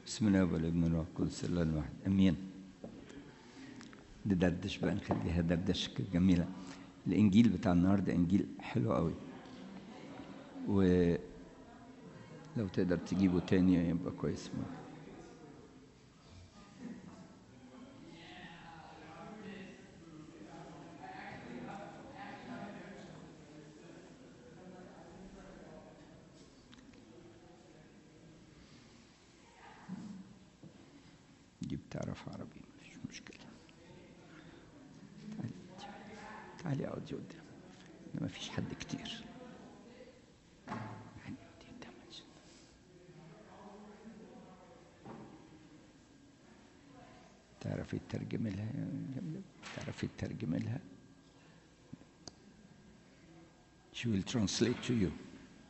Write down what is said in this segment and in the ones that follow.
بسم الله والابن والروح القدس الله الواحد امين ندردش بقى نخليها دردشه كده جميله الانجيل بتاع النهارده انجيل حلو قوي ولو تقدر تجيبه تاني يبقى كويس معاك دي بتعرف عربي مفيش مشكلة تعالي تعالي اقعدي قدام ده مفيش حد كتير يعني دي قدام عشان- تعرفي تترجمي لها يا جميلة تعرفي تترجمي لها She will translate to you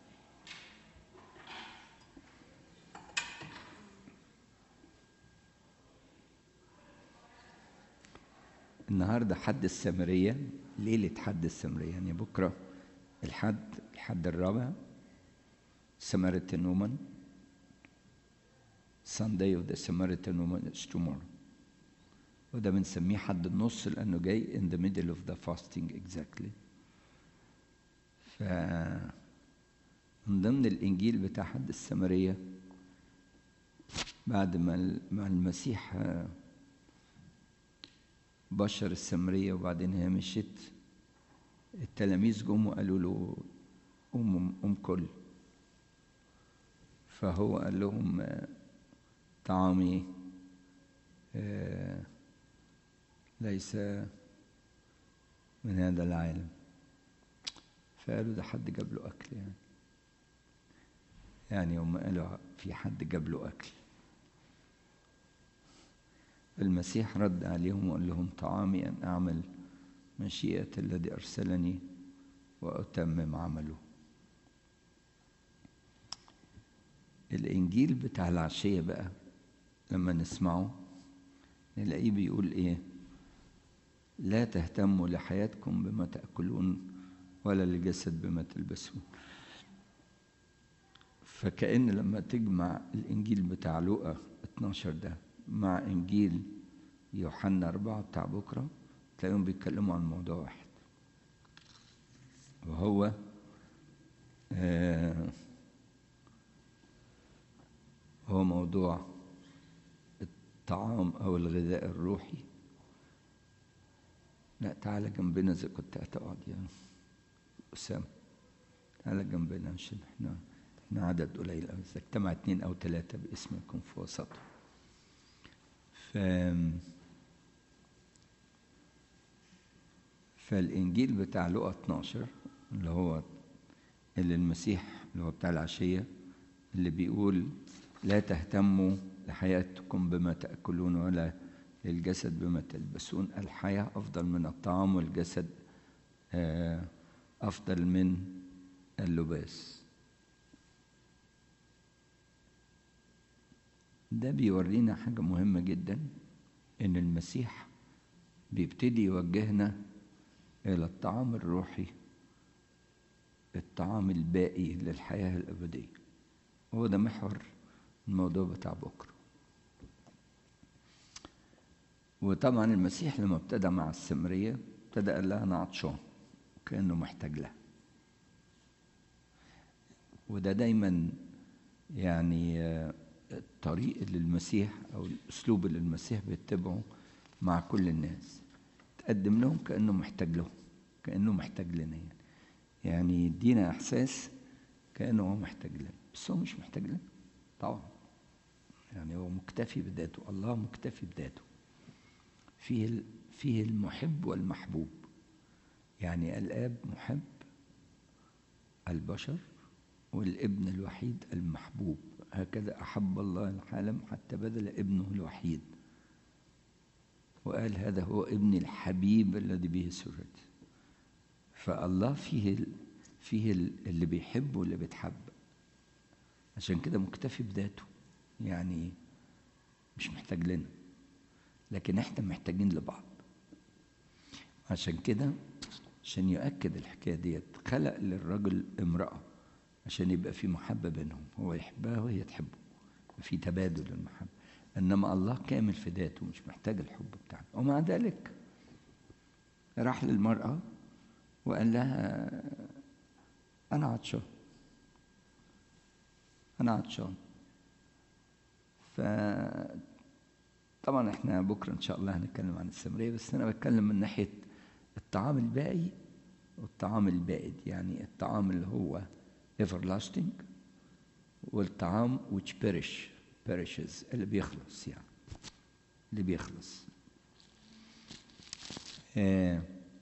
النهارده حد السامرية ليلة حد السامرية يعني بكرة الحد الحد الرابع Samaritan woman Sunday of the Samaritan woman is tomorrow وده بنسميه حد النص لأنه جاي in the middle of the fasting exactly ف من ضمن الإنجيل بتاع حد السامرية بعد ما ال- ما المسيح آه، بشر السامرية وبعدين هي مشيت التلاميذ جم وقالوا له قوم قوم كل فهو قال لهم آه، طعامي آه، ليس من هذا العالم فقالوا ده حد جاب له أكل يعني يعني هم قالوا في حد جاب له أكل المسيح رد عليهم وقال لهم طعامي أن أعمل مشيئة الذي أرسلني وأتمم عمله الإنجيل بتاع العشية بقى لما نسمعه نلاقيه بيقول إيه لا تهتموا لحياتكم بما تأكلون ولا للجسد بما تلبسون فكأن لما تجمع الإنجيل بتاع لوقا 12 ده مع إنجيل يوحنا أربعة بتاع بكرة تلاقيهم بيتكلموا عن موضوع واحد وهو آه هو موضوع الطعام أو الغذاء الروحي لا تعالى جنبنا إذا كنت هتقعد يا أسامة تعالى جنبنا عشان احنا احنا عدد قليل أوي إذا اجتمع اتنين أو تلاتة باسمكم في وسطهم ف فالإنجيل بتاع لقا 12 اللي هو اللي المسيح اللي هو بتاع العشية اللي بيقول لا تهتموا لحياتكم بما تأكلون ولا للجسد بما تلبسون الحياة أفضل من الطعام والجسد آه، أفضل من اللباس ده بيورينا حاجة مهمة جدا إن المسيح بيبتدي يوجهنا إلى الطعام الروحي الطعام الباقي للحياة الأبدية هو ده محور الموضوع بتاع بكرة وطبعا المسيح لما ابتدى مع السمرية ابتدى قال لها أنا عطشان وكأنه محتاج لها وده دايما يعني آه، الطريق اللي المسيح او الاسلوب اللي المسيح بيتبعه مع كل الناس تقدم لهم كانه محتاج لهم كانه محتاج لنا يعني يعني يدينا احساس كانه هو محتاج لنا بس هو مش محتاج لنا طبعا يعني هو مكتفي بذاته الله مكتفي بذاته فيه ال- فيه المحب والمحبوب يعني الاب محب البشر والابن الوحيد المحبوب هكذا أحب الله العالم حتى بذل ابنه الوحيد وقال هذا هو ابني الحبيب الذي به سرت فالله فيه ال- فيه ال- اللي بيحب واللي بيتحب عشان كده مكتفي بذاته يعني مش محتاج لنا لكن احنا محتاجين لبعض عشان كده عشان يؤكد الحكايه ديت خلق للرجل امراه عشان يبقى في محبه بينهم هو يحبها وهي تحبه في تبادل المحبة إنما الله كامل في ذاته مش محتاج الحب بتاعنا ومع ذلك راح للمرأة وقال لها أنا عطشان أنا عطشان ف طبعا احنا بكره ان شاء الله هنتكلم عن السمريه بس انا بتكلم من ناحيه الطعام الباقي والطعام البائد يعني الطعام اللي هو everlasting والطعام which perish perishes اللي بيخلص يعني اللي بيخلص آه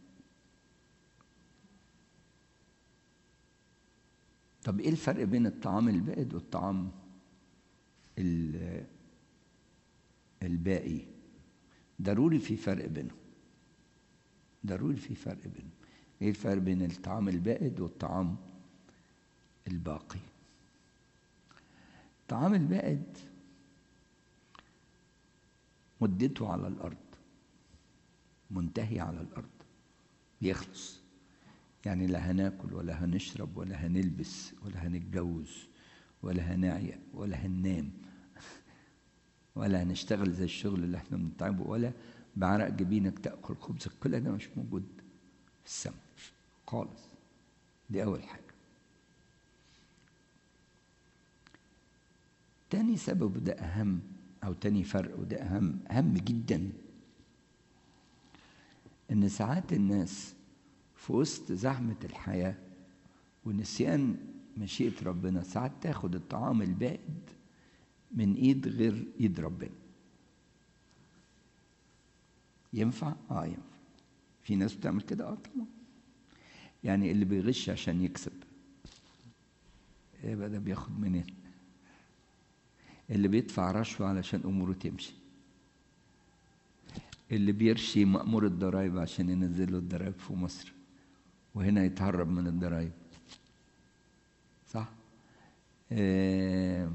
طب ايه الفرق بين الطعام البائد والطعام الباقي ضروري في فرق بينهم ضروري في فرق بينهم ايه الفرق بين الطعام البائد والطعام الباقي الطعام البائد مدته على الارض منتهي على الارض بيخلص يعني لا هناكل ولا هنشرب ولا هنلبس ولا هنتجوز ولا هنعيا ولا هننام ولا هنشتغل زي الشغل اللي احنا بنتعبه ولا بعرق جبينك تاكل خبزك كل ده مش موجود في السماء خالص دي اول حاجه تاني سبب وده اهم او تاني فرق وده اهم اهم جدا ان ساعات الناس في وسط زحمه الحياه ونسيان مشيئه ربنا ساعات تاخد الطعام البائد من ايد غير ايد ربنا ينفع اه ينفع في ناس بتعمل كده اه طبعا يعني اللي بيغش عشان يكسب يبقى ده بياخد منين اللي بيدفع رشوة علشان أموره تمشي اللي بيرشي مأمور الضرايب عشان ينزل له الضرايب في مصر وهنا يتهرب من الضرايب صح آه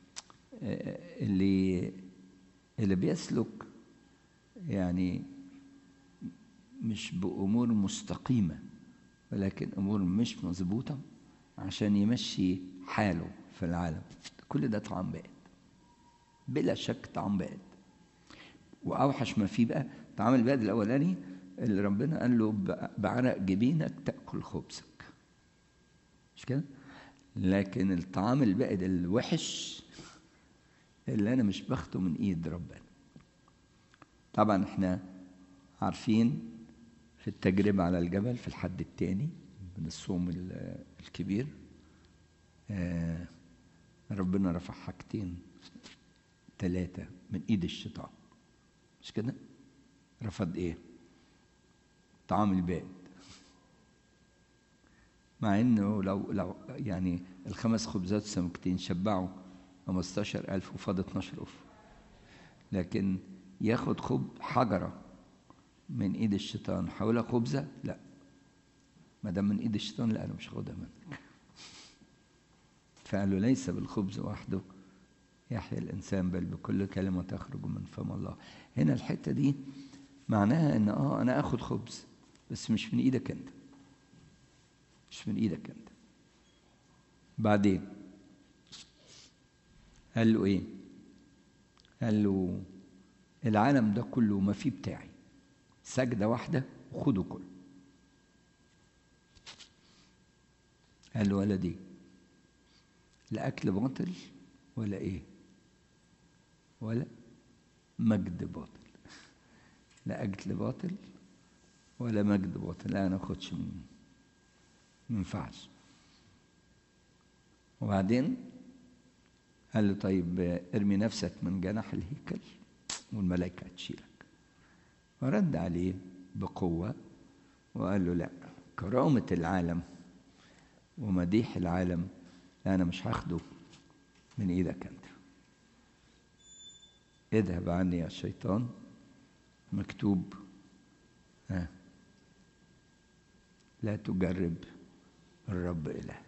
اللي اللي بيسلك يعني مش بأمور مستقيمة ولكن أمور مش مظبوطة عشان يمشي حاله في العالم كل ده طعام بائد بلا شك طعام بائد وأوحش ما فيه بقى طعام البائد الأولاني اللي ربنا قال له بعرق جبينك تأكل خبزك مش كده؟ لكن الطعام البائد الوحش اللي انا مش باخده من ايد ربنا طبعا احنا عارفين في التجربة على الجبل في الحد الثاني من الصوم الكبير آه ربنا رفع حاجتين ثلاثة من ايد الشيطان مش كده؟ رفض ايه؟ طعام البائد مع انه لو لو يعني الخمس خبزات سمكتين شبعوا 15000 وفاض 12 أف لكن ياخد خب حجرة من إيد الشيطان حولها خبزة لا ما دام من إيد الشيطان لا أنا مش هاخدها منك فقال له ليس بالخبز وحده يحيى الإنسان بل بكل كلمة تخرج من فم الله هنا الحتة دي معناها إن آه أنا آخد خبز بس مش من إيدك أنت مش من إيدك أنت بعدين قال له ايه قال له العالم ده كله ما فيه بتاعي سجدة واحدة وخده كله قال له ولا دي لا أكل باطل ولا إيه ولا مجد باطل لا أكل باطل ولا مجد باطل لا أنا أخدش من ما ينفعش وبعدين قال له طيب ارمي نفسك من جناح الهيكل والملائكة هتشيلك فرد عليه بقوة وقال له لا كرامة العالم ومديح العالم لا أنا مش هاخده من إيدك أنت اذهب عني يا شيطان مكتوب ها لا تجرب الرب إلهك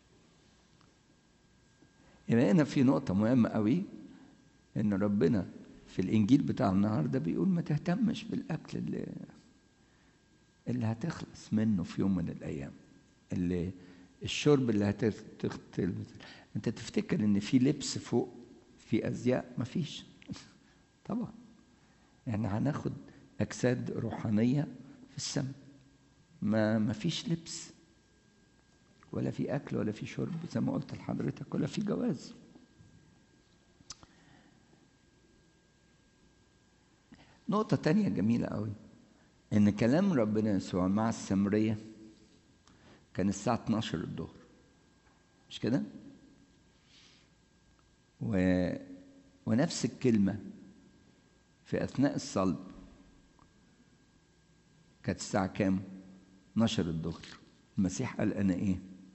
يبقى هنا في نقطة مهمة قوي إن ربنا في الإنجيل بتاع النهاردة بيقول ما تهتمش بالأكل اللي اللي هتخلص منه في يوم من الأيام اللي الشرب اللي هتختل أنت تفتكر إن في لبس فوق في ازياء مفيش طبعا يعني هناخد اجساد روحانيه في السماء ما مفيش لبس ولا في اكل ولا في شرب زي ما قلت لحضرتك ولا في جواز نقطة تانية جميلة قوي إن كلام ربنا يسوع مع السامرية كان الساعة 12 الظهر مش كده؟ و... ونفس الكلمة في أثناء الصلب كانت الساعة كام؟ 12 الظهر المسيح قال أنا إيه؟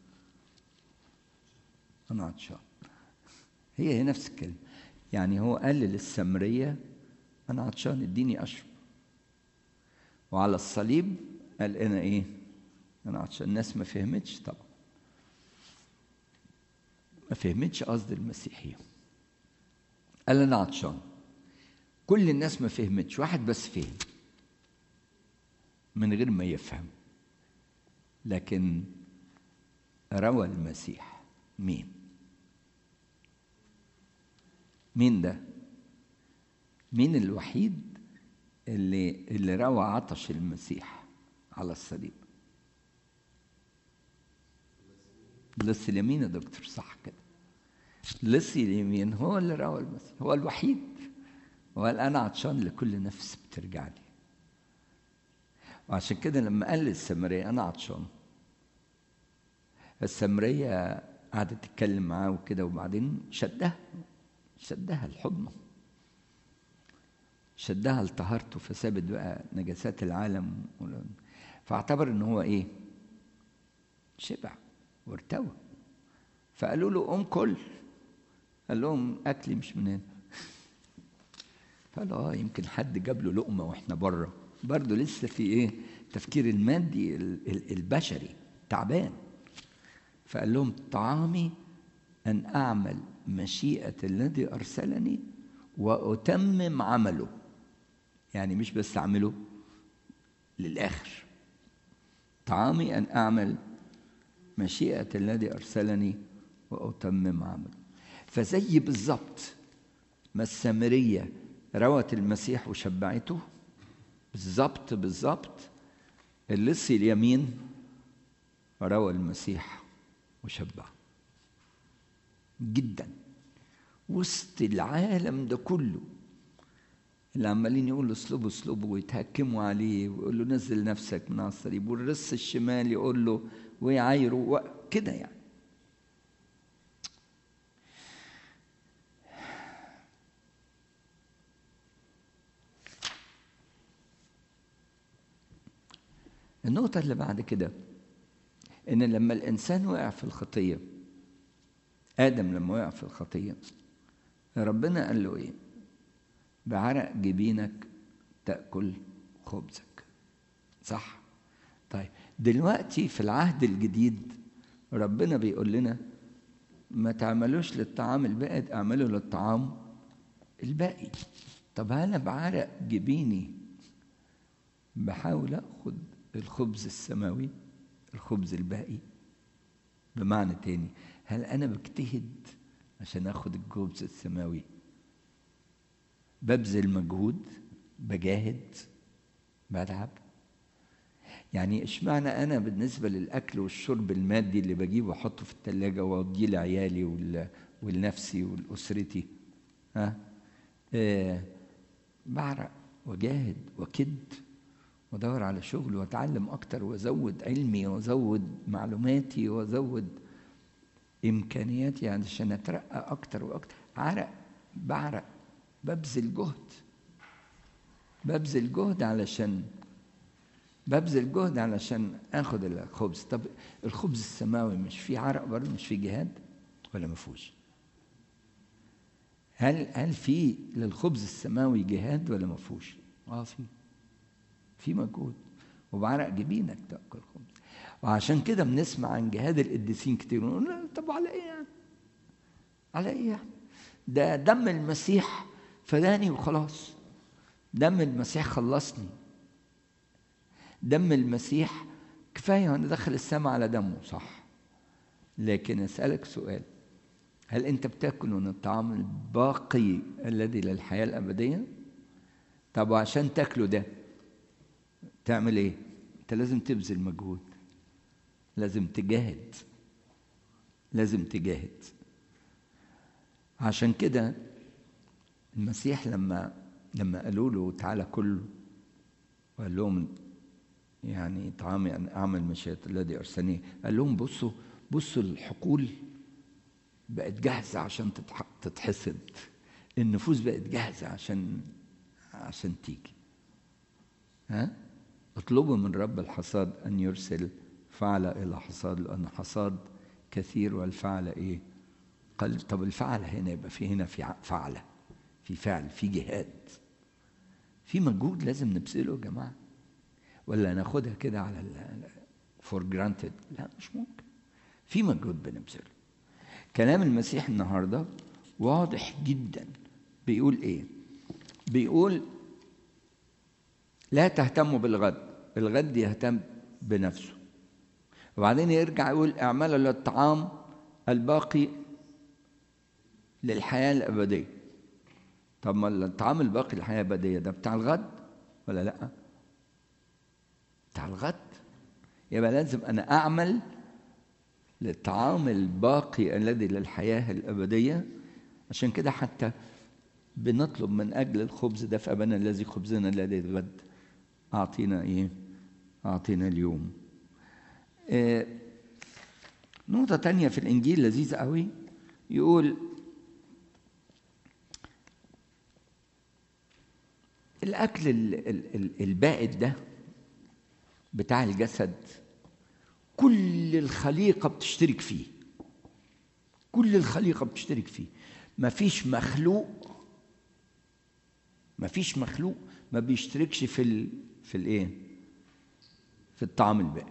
أنا عطشان هي هي نفس الكلمة يعني هو قال للسامرية أنا عطشان اديني أشرب وعلى الصليب قال أنا إيه؟ أنا عطشان الناس ما فهمتش طبعا ما فهمتش قصد المسيحية قال أنا عطشان كل الناس ما فهمتش واحد بس فهم من غير ما يفهم لكن روى المسيح مين مين ده مين الوحيد اللي اللي روى عطش المسيح على الصليب لص اليمين يا دكتور صح كده لص اليمين هو اللي روى المسيح هو الوحيد وقال انا عطشان لكل نفس بترجع لي وعشان كده لما قال للسامريه انا عطشان السامريه قعدت تتكلم معاه وكده وبعدين شدها شدها لحضنه شدها لطهارته فسابت بقى نجاسات العالم فاعتبر ان هو ايه شبع وارتوى فقالوا له قوم كل قال لهم اكلي مش من هنا فقال اه يمكن حد جاب له لقمه واحنا بره برضه لسه في ايه التفكير المادي البشري تعبان فقال لهم طعامي ان اعمل مشيئه الذي ارسلني واتمم عمله يعني مش بس اعمله للاخر طعامي ان اعمل مشيئه الذي ارسلني واتمم عمله فزي بالظبط ما السامريه روت المسيح وشبعته بالظبط بالظبط اللص اليمين روى المسيح وشبع جدا وسط العالم ده كله اللي عمالين يقولوا اسلبوا اسلبوا ويتهكموا عليه ويقول له نزل نفسك من على الصليب والرص الشمال يقول له ويعايره كده يعني النقطة اللي بعد كده إن لما الإنسان وقع في الخطية آدم لما وقع في الخطية ربنا قال له إيه؟ بعرق جبينك تأكل خبزك صح؟ طيب دلوقتي في العهد الجديد ربنا بيقول لنا ما تعملوش للطعام البائد اعملوا للطعام الباقي طب أنا بعرق جبيني بحاول أخد الخبز السماوي الخبز الباقي بمعنى تاني هل أنا بجتهد عشان آخد الخبز السماوي ببذل مجهود بجاهد بتعب يعني اشمعنى انا بالنسبه للاكل والشرب المادي اللي بجيبه واحطه في الثلاجه واوديه لعيالي ولنفسي ولاسرتي ها آه بعرق وجاهد وكد وادور على شغل واتعلم اكتر وازود علمي وازود معلوماتي وازود امكانياتي عشان اترقى اكتر واكتر عرق بعرق ببذل جهد ببذل جهد علشان ببذل جهد علشان اخد الخبز طب الخبز السماوي مش فيه عرق برضه مش فيه جهاد ولا ما فيهوش هل هل في للخبز السماوي جهاد ولا ما فيهوش اه في في مجهود وبعرق جبينك تاكل خبز وعشان كده بنسمع عن جهاد القديسين كتير ونقول طب على ايه يعني على ايه يعني ده دم المسيح فداني وخلاص دم المسيح خلصني دم المسيح كفايه انا دخل السماء على دمه صح لكن اسالك سؤال هل أنت بتاكل من الطعام الباقي الذي للحياة الأبدية؟ طب وعشان تاكله ده تعمل إيه؟ أنت لازم تبذل مجهود لازم تجاهد لازم تجاهد عشان كده المسيح لما لما قالوا له تعالى كل وقال لهم يعني طعامي ان اعمل مشيئه الذي ارسلني قال لهم بصوا بصوا الحقول بقت جاهزه عشان تتحسد النفوس بقت جاهزه عشان عشان تيجي ها اطلبوا من رب الحصاد ان يرسل فعل الى حصاد لان حصاد كثير والفعل ايه قال طب الفعل هنا يبقى في هنا في فعله في فعل في جهاد في مجهود لازم نبذله يا جماعه ولا ناخدها كده على فور جرانتد لا مش ممكن في مجهود بنبذله كلام المسيح النهارده واضح جدا بيقول ايه بيقول لا تهتموا بالغد الغد يهتم بنفسه وبعدين يرجع يقول اعملوا للطعام الباقي للحياة الأبدية طب ما الطعام الباقي للحياة الأبدية ده بتاع الغد ولا لأ؟ بتاع الغد يبقى لازم أنا أعمل للطعام الباقي الذي للحياة الأبدية عشان كده حتى بنطلب من أجل الخبز ده في أبانا الذي خبزنا الذي الغد أعطينا إيه؟ أعطينا اليوم إيه نقطة تانية في الإنجيل لذيذة قوي يقول الأكل البائد ده بتاع الجسد كل الخليقة بتشترك فيه كل الخليقة بتشترك فيه مفيش مخلوق مفيش مخلوق ما بيشتركش في ال في الايه في الطعام البائد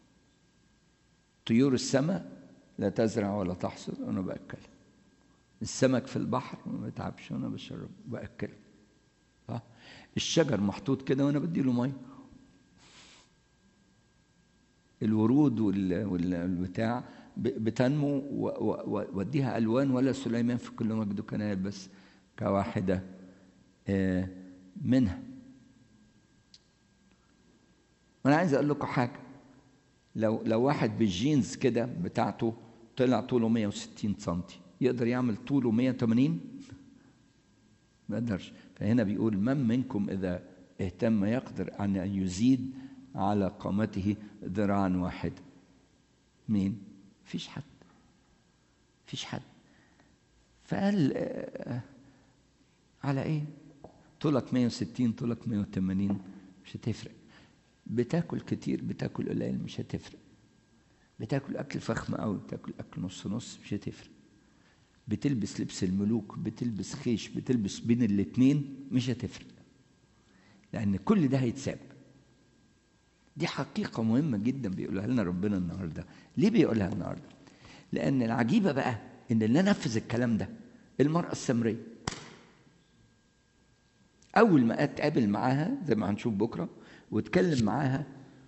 طيور السماء لا تزرع ولا تحصد وانا باكل السمك في البحر ما بيتعبش وانا بشرب باكله صح الشجر محطوط كده وانا بديله ميه الورود والبتاع بتنمو واديها الوان ولا سليمان في كل مجده كان يلبس كواحده منها وانا عايز اقول لكم حاجه لو لو واحد بالجينز كده بتاعته طلع طوله 160 سم يقدر يعمل طوله 180 ما يقدرش فهنا بيقول من منكم اذا اهتم يقدر ان يزيد على قامته ذراعا واحدا مين فيش حد فيش حد فقال على ايه طولك 160 طولك 180 مش هتفرق بتاكل كتير بتاكل قليل مش هتفرق بتاكل اكل فخم قوي بتاكل اكل نص نص مش هتفرق بتلبس لبس الملوك بتلبس خيش بتلبس بين الاتنين مش هتفرق لان كل ده هيتساب دي حقيقة مهمة جدا بيقولها لنا ربنا النهاردة ليه بيقولها النهاردة لأن العجيبة بقى إن اللي نفذ الكلام ده المرأة السامرية أول ما اتقابل معاها زي ما هنشوف بكرة واتكلم معاها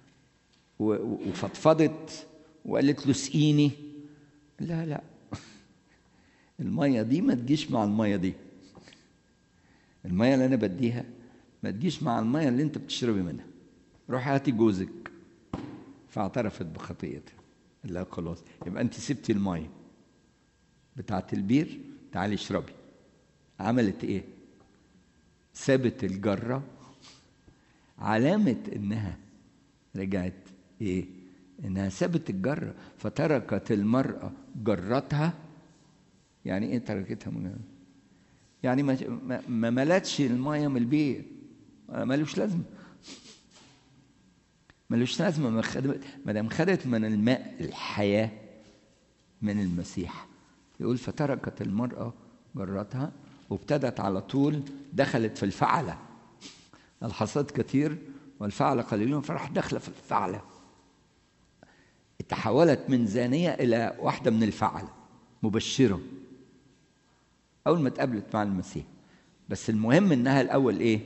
وفضفضت وقالت له اسقيني لا لا المية دي ما تجيش مع المية دي المية اللي أنا بديها ما تجيش مع المية اللي أنت بتشربي منها روح هاتي جوزك فاعترفت بخطيئتها لا خلاص يبقى أنت سبتي المية بتاعت البير تعالي اشربي عملت إيه؟ سابت الجرة علامة إنها رجعت إيه؟ إنها سابت الجرة فتركت المرأة جرتها يعني إيه تركتها من يعني ما ما ملتش المية من البير ملوش لازمة ملوش لازمة ما خدت ما دام خدت من الماء الحياة من المسيح يقول فتركت المرأة جرتها وابتدت على طول دخلت في الفعلة الحصاد كثير والفعلة قليلون فراح داخلة في الفعلة تحولت من زانية إلى واحدة من الفعلة مبشرة أول ما اتقابلت مع المسيح بس المهم إنها الأول إيه؟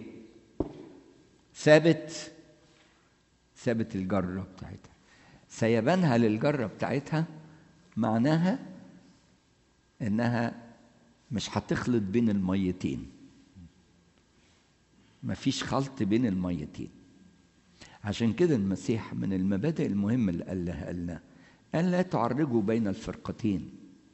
ثابت ثابت الجرة بتاعتها سيبانها للجرة بتاعتها معناها انها مش هتخلط بين الميتين مفيش خلط بين الميتين عشان كده المسيح من المبادئ المهمة اللي قالها قالنا قال لا تعرجوا بين الفرقتين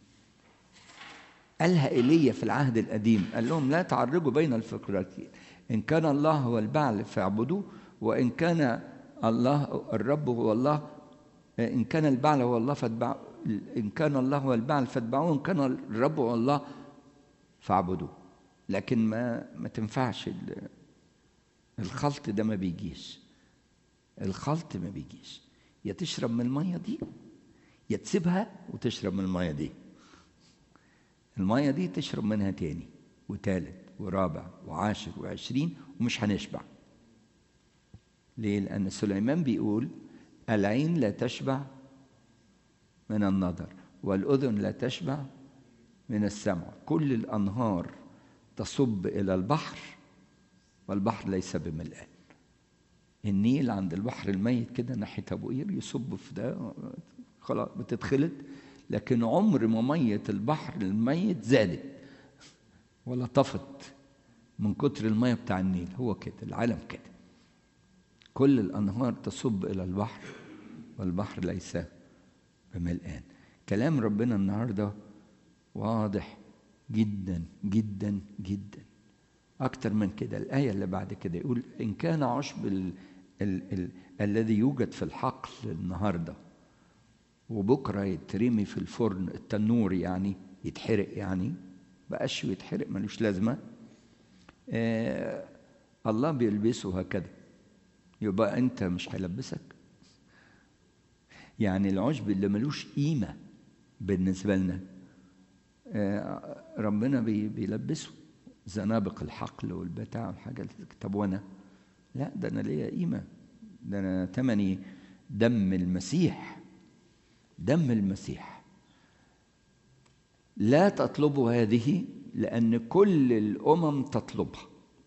قالها ايليا في العهد القديم قال لهم لا تعرجوا بين الفرقتين ان كان الله هو البعل فاعبدوه وان كان الله الرب هو الله ان كان البعل هو الله فاتبعوا ان كان الله هو البعل فاتبعوه ان كان الرب هو الله فاعبدوه لكن ما ما تنفعش الخلط ده ما بيجيش الخلط ما بيجيش يا تشرب من الميه دي يا تسيبها وتشرب من الميه دي الميه دي تشرب منها تاني وتالت ورابع وعاشر وعشرين ومش هنشبع ليه لأن سليمان بيقول العين لا تشبع من النظر والأذن لا تشبع من السمع كل الأنهار تصب إلى البحر والبحر ليس بملآن النيل عند البحر الميت كده ناحية أبو قير يصب في ده خلاص بتتخلط لكن عمر ما مية البحر الميت زادت ولا طفت من كتر المية بتاع النيل هو كده العالم كده كل الأنهار تصب إلى البحر والبحر ليس بملآن كلام ربنا النهاردة واضح جدا جدا جدا أكتر من كده الآية اللي بعد كده يقول إن كان عشب ال ال ال الذي يوجد في الحقل النهارده وبكره يترمي في الفرن التنور يعني يتحرق يعني بقاش يتحرق ملوش لازمه آه الله بيلبسه هكذا يبقى انت مش هيلبسك يعني العشب اللي ملوش قيمه بالنسبه لنا آه ربنا بي بيلبسه زنابق الحقل والبتاع والحاجات طب وانا لا ده انا ليا قيمه ده انا تمني دم المسيح دم المسيح لا تطلبوا هذه لأن كل الأمم تطلبها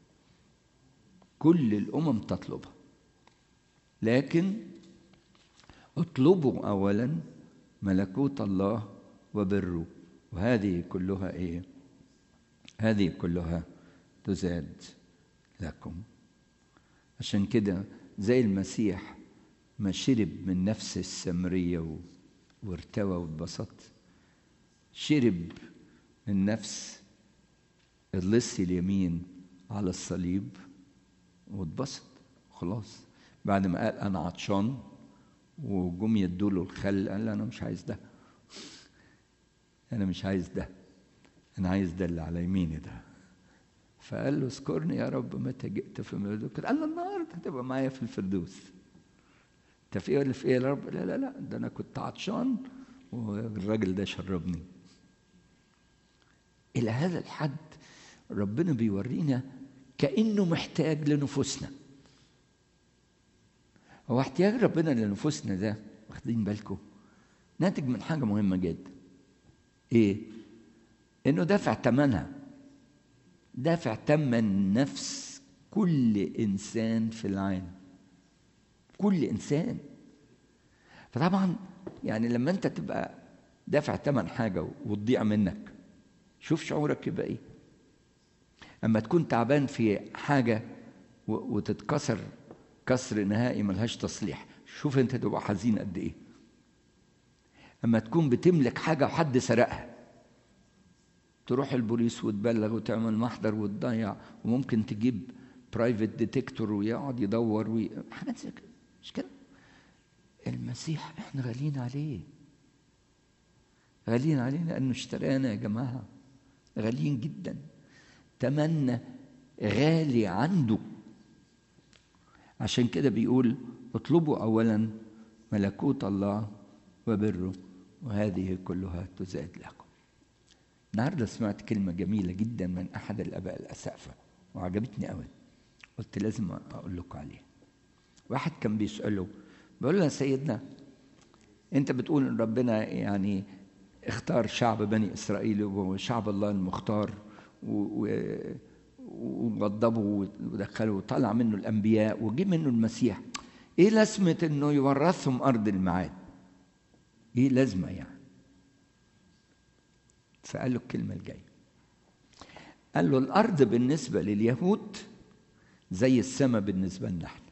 كل الأمم تطلبها لكن اطلبوا أولا ملكوت الله وبره وهذه كلها إيه؟ هذه كلها تزاد لكم عشان كده زي المسيح ما شرب من نفس السمرية و... وارتوى واتبسط شرب من نفس اللص اليمين على الصليب واتبسط خلاص بعد ما قال انا عطشان وجم يدوا له الخل قال انا مش عايز ده انا مش عايز ده انا عايز ده اللي على يميني ده فقال له اذكرني يا رب متى جئت في ملكك قال له النهارده تبقى معايا في الفردوس انت في ايه ولا في ايه يا رب لا لا لا ده انا كنت عطشان والراجل ده شربني الى هذا الحد ربنا بيورينا كانه محتاج لنفوسنا هو احتياج ربنا لنفوسنا ده واخدين بالكم ناتج من حاجه مهمه جدا ايه انه دافع ثمنها دافع ثمن نفس كل انسان في العالم كل انسان فطبعا يعني لما انت تبقى دافع ثمن حاجه وتضيع منك شوف شعورك يبقى ايه اما تكون تعبان في حاجه وتتكسر كسر نهائي ملهاش تصليح شوف انت تبقى حزين قد ايه اما تكون بتملك حاجه وحد سرقها تروح البوليس وتبلغ وتعمل محضر وتضيع وممكن تجيب برايفت ديتكتور ويقعد يدور وي... حاجات زي كده مش كده المسيح احنا غاليين عليه غاليين عليه لانه اشترانا يا جماعه غاليين جدا تمنى غالي عنده عشان كده بيقول اطلبوا اولا ملكوت الله وبره وهذه كلها تزاد لكم النهارده سمعت كلمه جميله جدا من احد الاباء الاسافه وعجبتني قوي قلت لازم اقول لكم عليها واحد كان بيساله بيقول له يا سيدنا انت بتقول ان ربنا يعني اختار شعب بني اسرائيل وشعب الله المختار وغضبه ودخله وطلع منه الانبياء وجي منه المسيح ايه لازمه انه يورثهم ارض الميعاد ايه لازمه يعني فقال له الكلمة الجاية قال له الأرض بالنسبة لليهود زي السماء بالنسبة لنا احنا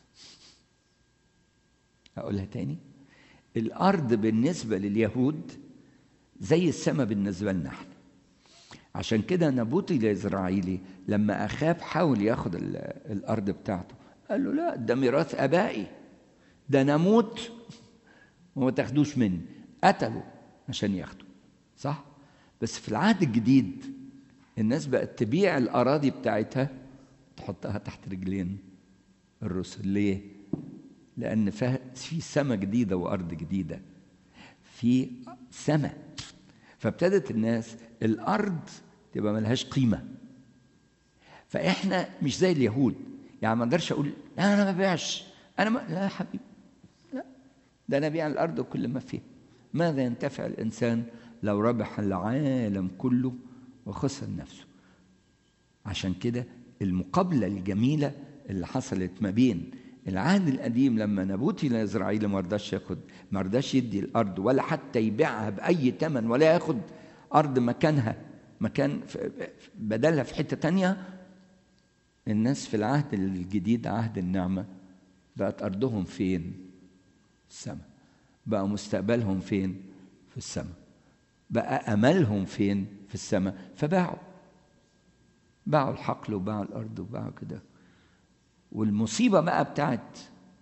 أقولها تاني الأرض بالنسبة لليهود زي السماء بالنسبة لنا احنا عشان كده نبوتي الإسرائيلي لما أخاب حاول ياخد الأرض بتاعته قال له لا ده ميراث آبائي ده نموت وما تاخدوش مني قتلوا عشان ياخدوا صح بس في العهد الجديد الناس بقت تبيع الأراضي بتاعتها تحطها تحت رجلين الرسل ليه؟ لأن في سماء جديدة وأرض جديدة في سماء فابتدت الناس الأرض تبقى ملهاش قيمة فإحنا مش زي اليهود يعني ما اقدرش أقول لا أنا ما ببيعش أنا ما لا يا حبيبي لا ده أنا أبيع الأرض وكل ما فيها ماذا ينتفع الإنسان لو ربح العالم كله وخسر نفسه عشان كده المقابلة الجميلة اللي حصلت ما بين العهد القديم لما نبوتي لإسرائيل ما رضاش ياخد ما رضاش يدي الأرض ولا حتى يبيعها بأي ثمن ولا ياخد أرض مكانها مكان بدلها في حتة تانية الناس في العهد الجديد عهد النعمة بقت أرضهم فين؟ السماء بقى مستقبلهم فين؟ في السماء بقى أملهم فين؟ في السماء فباعوا باعوا الحقل وباعوا الأرض وباعوا كده والمصيبة بقى بتاعت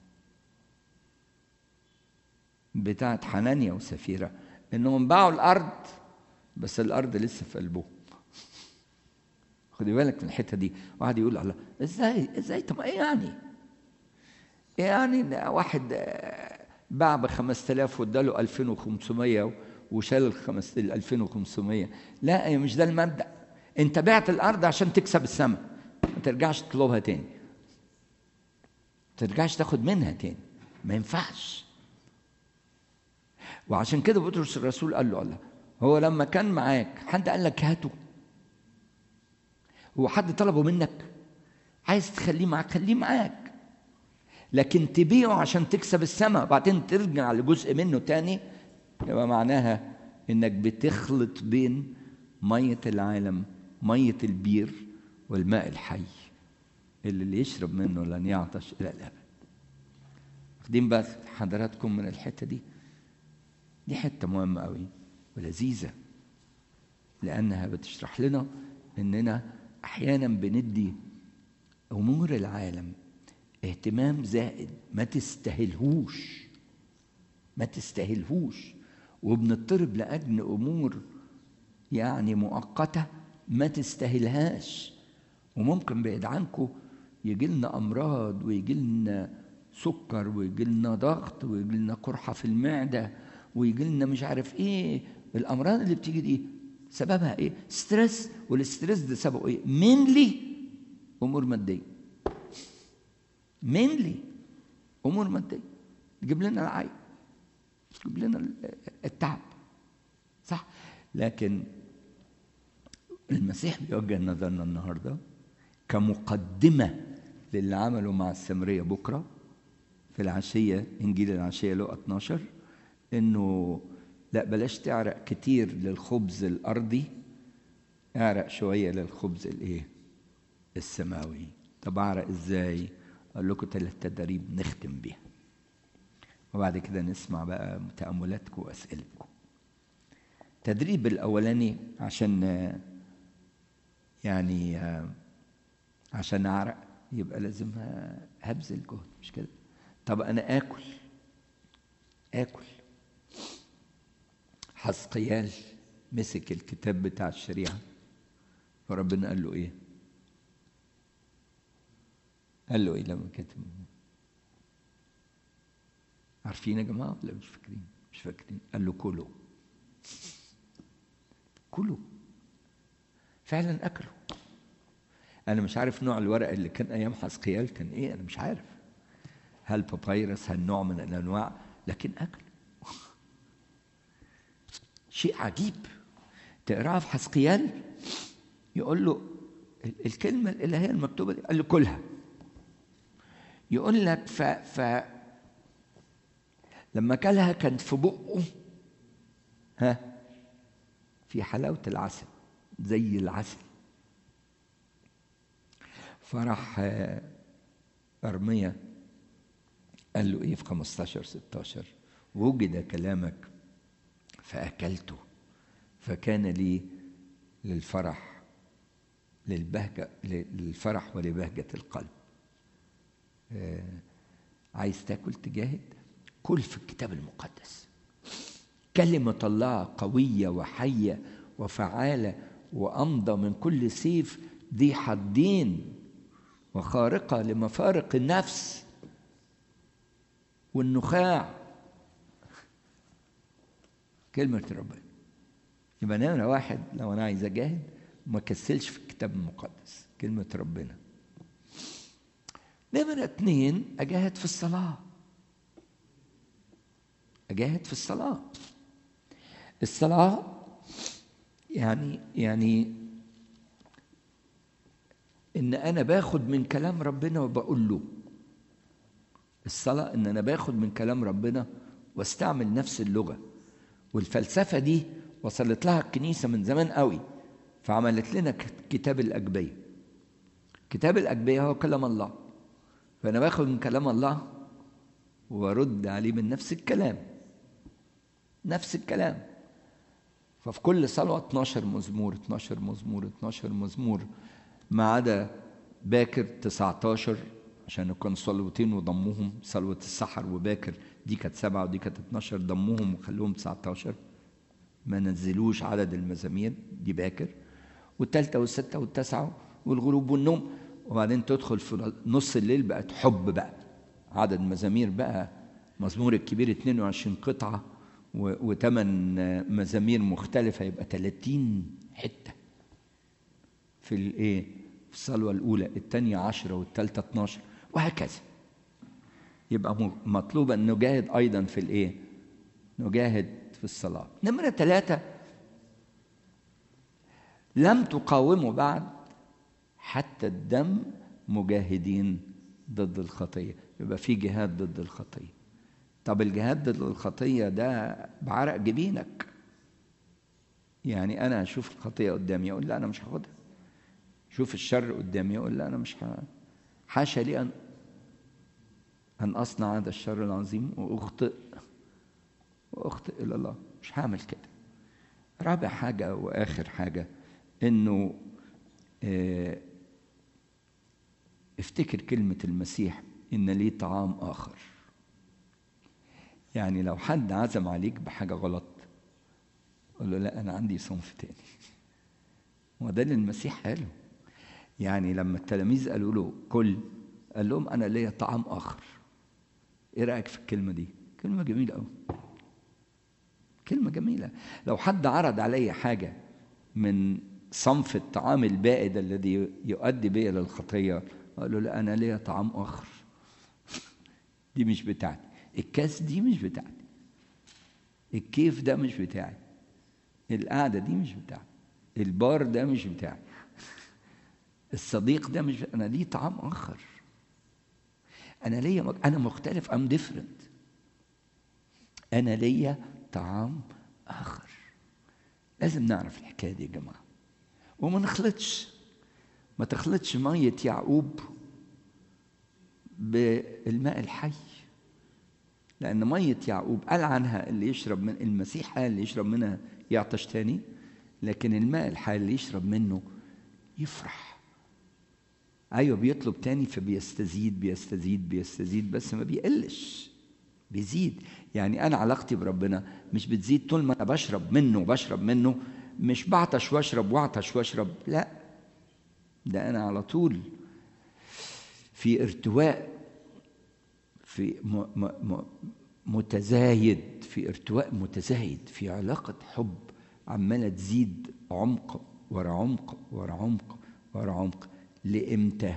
بتاعت حنانيا وسفيرة إنهم باعوا الأرض بس الأرض لسه في قلبهم خدي بالك من الحتة دي واحد يقول الله ازاي ازاي طب ايه يعني؟ إيه يعني واحد باع ب 5000 واداله 2500 وشال ال 2500 لا مش ده المبدأ انت بعت الارض عشان تكسب السماء ما ترجعش تطلبها تاني ما ترجعش تاخد منها تاني ما ينفعش وعشان كده بطرس الرسول قال له الله هو لما كان معاك حد قال لك هاته هو حد طلبه منك عايز تخليه معاك خليه معاك لكن تبيعه عشان تكسب السماء بعدين ترجع لجزء منه تاني يبقى معناها انك بتخلط بين مية العالم مية البير والماء الحي اللي, اللي يشرب منه لن يعطش إلى الأبد واخدين بقى حضراتكم من الحتة دي دي حتة مهمة قوي ولذيذة لأنها بتشرح لنا إننا أحيانا بندي أمور العالم اهتمام زائد ما تستاهلهوش ما تستاهلهوش وبنضطرب لأجل أمور يعني مؤقتة ما تستاهلهاش وممكن بعيد عنكم يجي لنا أمراض ويجي لنا سكر ويجي لنا ضغط ويجي لنا قرحة في المعدة ويجي لنا مش عارف إيه الأمراض اللي بتيجي دي سببها إيه؟ ستريس والستريس ده سببه إيه؟ مينلي أمور مادية مينلي أمور مادية تجيب لنا العين تجيب لنا التعب صح لكن المسيح بيوجه نظرنا النهارده كمقدمه للي عمله مع السامريه بكره في العشيه انجيل العشيه لقى 12 انه لا بلاش تعرق كتير للخبز الارضي اعرق شويه للخبز الايه السماوي طب اعرق ازاي اقول لكم ثلاث تدريب نختم بيها وبعد كده نسمع بقى تاملاتكم واسئلتكم التدريب الاولاني عشان يعني عشان اعرق يبقى لازم هبذل جهد مش كده طب انا اكل اكل حسقيال مسك الكتاب بتاع الشريعه فربنا قال له ايه قال له ايه لما كتب عارفين يا جماعه ولا مش فاكرين مش فاكرين قال له كلوا كلوا فعلا اكلوا انا مش عارف نوع الورق اللي كان ايام حسقيال كان ايه انا مش عارف هل بابايرس هل نوع من الانواع لكن اكلوا شيء عجيب تقراها في حسقيال يقول له الكلمه الالهيه المكتوبه دي قال له كلها يقول لك ف, ف لما كلها كانت في بقه ها في حلاوة العسل زي العسل فراح أرمية قال له إيه في 15 16 وجد كلامك فأكلته فكان لي للفرح للبهجة للفرح ولبهجة القلب آه عايز تاكل تجاهد كل في الكتاب المقدس كلمة الله قوية وحية وفعالة وأمضى من كل سيف ذي حدين وخارقة لمفارق النفس والنخاع كلمة ربنا يبقى نمرة واحد لو أنا عايز أجاهد ما كسلش في الكتاب المقدس كلمة ربنا نمرة اتنين أجاهد في الصلاة أجاهد في الصلاة الصلاة يعني يعني إن أنا باخد من كلام ربنا وبقول له الصلاة إن أنا باخد من كلام ربنا واستعمل نفس اللغة والفلسفة دي وصلت لها الكنيسة من زمان قوي فعملت لنا كتاب الأجبية كتاب الأجبية هو كلام الله فأنا باخد من كلام الله وارد عليه من نفس الكلام نفس الكلام ففي كل صلوة 12 مزمور 12 مزمور 12 مزمور ما عدا باكر 19 عشان كانوا صلوتين وضموهم صلوة السحر وباكر دي كانت سبعة ودي كانت 12 ضموهم وخلوهم 19 ما نزلوش عدد المزامير دي باكر والتالتة والستة والتاسعة والغروب والنوم وبعدين تدخل في نص الليل بقت حب بقى عدد مزامير بقى مزمور الكبير 22 قطعة وثمان مزامير مختلفة يبقى 30 حتة في الايه في الصلوة الأولى الثانية 10 والثالثة 12 وهكذا يبقى مطلوب أن نجاهد أيضا في الايه نجاهد في الصلاة نمرة ثلاثة لم تقاوموا بعد حتى الدم مجاهدين ضد الخطية يبقى في جهاد ضد الخطية طب الجهاد ضد الخطية ده بعرق جبينك يعني أنا أشوف الخطية قدامي أقول لا أنا مش هاخدها شوف الشر قدامي أقول لا أنا مش ه... حاشا لي أن أن أصنع هذا الشر العظيم وأخطئ وأخطئ إلى الله مش هعمل كده رابع حاجة وآخر حاجة إنه اه افتكر كلمة المسيح إن لي طعام آخر يعني لو حد عزم عليك بحاجة غلط قول له لا أنا عندي صنف تاني وده اللي المسيح قاله يعني لما التلاميذ قالوا له كل قال لهم أنا ليا طعام آخر إيه رأيك في الكلمة دي؟ كلمة جميلة أوي كلمة جميلة لو حد عرض علي حاجة من صنف الطعام البائد الذي يؤدي بي للخطية قال له لا أنا ليا طعام آخر دي مش بتاعتي الكاس دي مش بتاعتي الكيف ده مش بتاعي القعدة دي مش بتاعتي البار ده مش بتاعي الصديق ده مش أنا ليه طعام آخر أنا ليا أنا مختلف أم ديفرنت أنا ليا طعام آخر لازم نعرف الحكاية دي يا جماعة وما نخلطش ما تخلطش مية يعقوب بالماء الحي لأن مية يعقوب قال عنها اللي يشرب من المسيح قال اللي يشرب منها يعطش تاني لكن الماء الحي اللي يشرب منه يفرح أيوة بيطلب تاني فبيستزيد بيستزيد بيستزيد بس ما بيقلش بيزيد يعني أنا علاقتي بربنا مش بتزيد طول ما أنا بشرب منه وبشرب منه مش بعطش واشرب واعطش واشرب لا ده أنا على طول في ارتواء في م م م متزايد في ارتواء متزايد في علاقة حب عمالة تزيد عمق ورا عمق ورا عمق ورا عمق لإمتى؟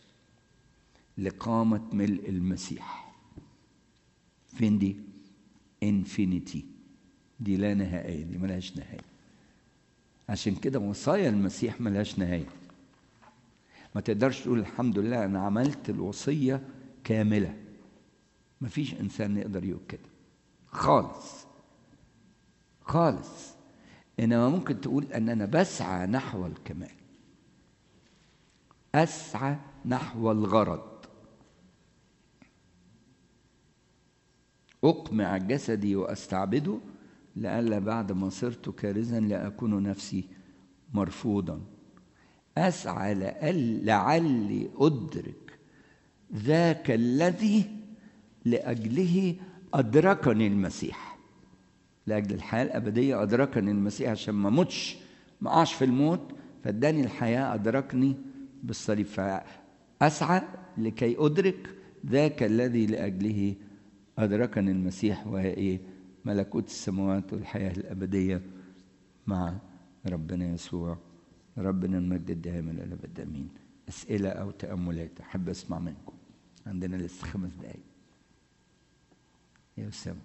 لقامة ملء المسيح فين دي؟ انفينيتي دي لا نهائية دي ملهاش نهاية عشان كده وصايا المسيح ملهاش نهاية ما تقدرش تقول الحمد لله أنا عملت الوصية كاملة مفيش إنسان يقدر يقول كده خالص خالص انما ممكن تقول ان انا بسعى نحو الكمال اسعى نحو الغرض اقمع جسدي واستعبده لئلا بعد ما صرت كارزا لاكون نفسي مرفوضا اسعى لأل لعلي ادرك ذاك الذي لاجله ادركني المسيح لاجل الحياه الابديه ادركني المسيح عشان ما اموتش ما اقعش في الموت فاداني الحياه ادركني بالصليب فاسعى لكي ادرك ذاك الذي لاجله ادركني المسيح وهي ايه ملكوت السماوات والحياه الابديه مع ربنا يسوع ربنا المجد الدائم الى الابد امين اسئله او تاملات احب اسمع منكم عندنا لسه خمس دقائق يا اسامه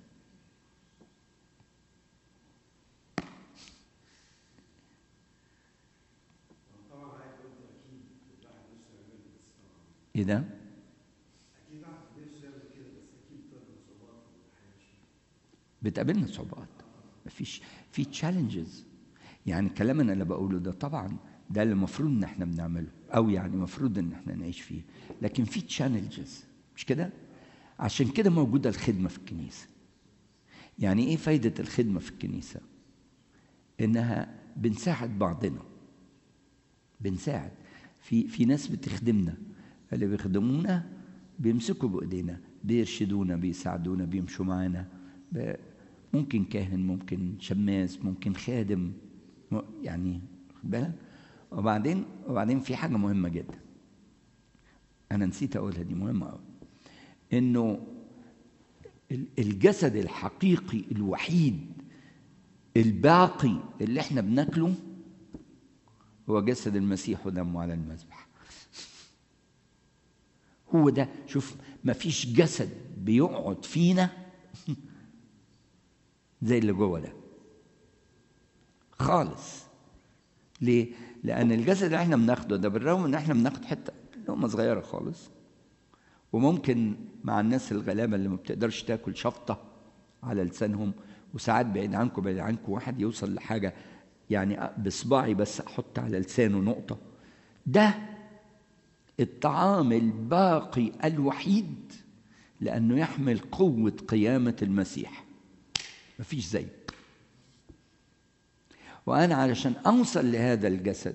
ايه ده؟ بتقابلنا صعوبات مفيش في تشالنجز يعني الكلام انا اللي بقوله ده طبعا ده اللي المفروض ان احنا بنعمله او يعني المفروض ان احنا نعيش فيه لكن في تشالنجز مش كده عشان كده موجوده الخدمه في الكنيسه يعني ايه فايده الخدمه في الكنيسه انها بنساعد بعضنا بنساعد في في ناس بتخدمنا اللي بيخدمونا بيمسكوا بايدينا بيرشدونا بيساعدونا بيمشوا معانا ممكن كاهن ممكن شماس ممكن خادم يعني خد بالك وبعدين وبعدين في حاجه مهمه جدا انا نسيت اقولها دي مهمه قوي انه الجسد الحقيقي الوحيد الباقي اللي احنا بناكله هو جسد المسيح ودمه على المذبح هو ده شوف مفيش جسد بيقعد فينا زي اللي جوه ده خالص ليه؟ لأن الجسد اللي احنا بناخده ده بالرغم ان احنا بناخد حتة لقمة صغيرة خالص وممكن مع الناس الغلابة اللي ما بتقدرش تاكل شفطة على لسانهم وساعات بعيد عنكم بعيد عنكم واحد يوصل لحاجة يعني بصباعي بس أحط على لسانه نقطة ده الطعام الباقي الوحيد لأنه يحمل قوة قيامة المسيح مفيش زي وأنا علشان أوصل لهذا الجسد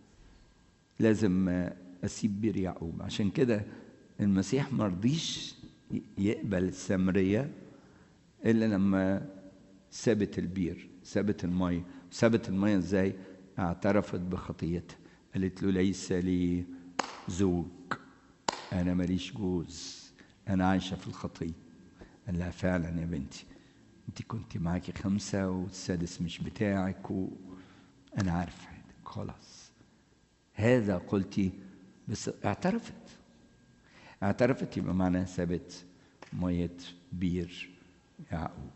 لازم أسيب بير يعقوب عشان كده المسيح مرضيش يقبل السامرية إلا لما سابت البير سابت المية سابت المية إزاي اعترفت بخطيتها قالت له ليس لي زوج أنا ماليش جوز أنا عايشة في الخطية قال لها فعلا يا بنتي انت كنت معاكي خمسة والسادس مش بتاعك وأنا عارف خلاص هذا قلتي بس اعترفت اعترفت يبقى معناها سابت مية بير يعقوب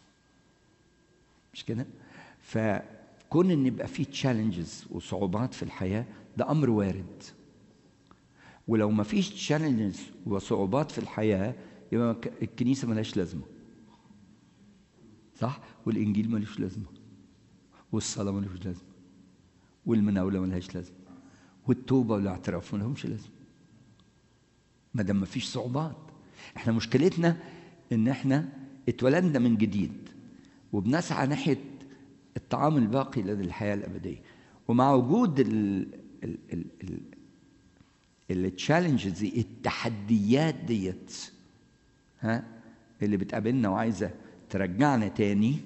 مش كده؟ فكون ان يبقى في تشالنجز وصعوبات في الحياة ده أمر وارد ولو ما فيش تشالنجز وصعوبات في الحياة يبقى الكنيسة ملهاش لازمة صح والانجيل ملوش لازمه والصلاه ملوش لازمه والمناوله ملهاش لازمه والتوبه والاعتراف ملهمش لازمه ما دام مفيش صعوبات احنا مشكلتنا ان احنا اتولدنا من جديد وبنسعى ناحيه الطعام الباقي للحياه الابديه ومع وجود ال ال ال ال التشالنجز دي التحديات ديت ها اللي بتقابلنا وعايزه ترجعنا تاني